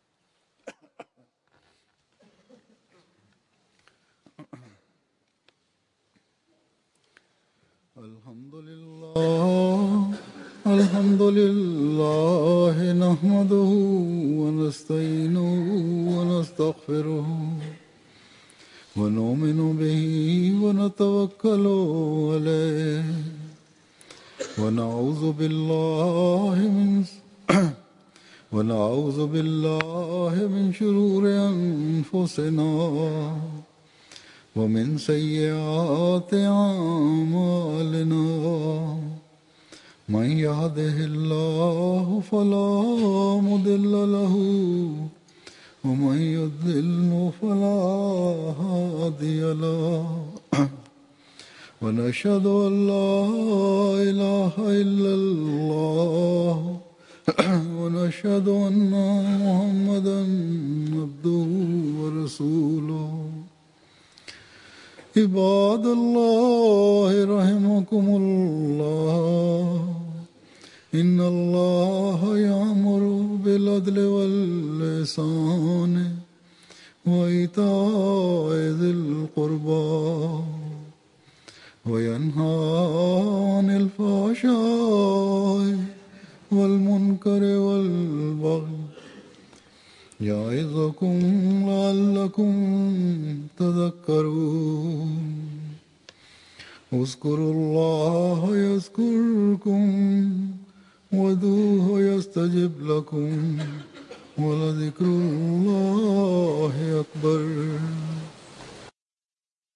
الحمد لله الحمد لله نحمده ونستعينه ونستغفره ونؤمن به ونتوكل عليه ونعوذ بالله من ونعوذ بالله من شرور أنفسنا ومن سيئات أعمالنا من يهده الله فلا مضل له ومن يضلل فلا هادي له ونشهد أن لا إله إلا الله ونشهد أن محمدا عبده ورسوله عباد الله رحمكم الله إن الله يأمر بالعدل واللسان وإيتاء ذي القربى وينهى عن الفحشاء والمنكر والبغي يعظكم لعلكم تذكرون اذكروا الله يذكركم ودوه يستجب لكم ولذكر الله أكبر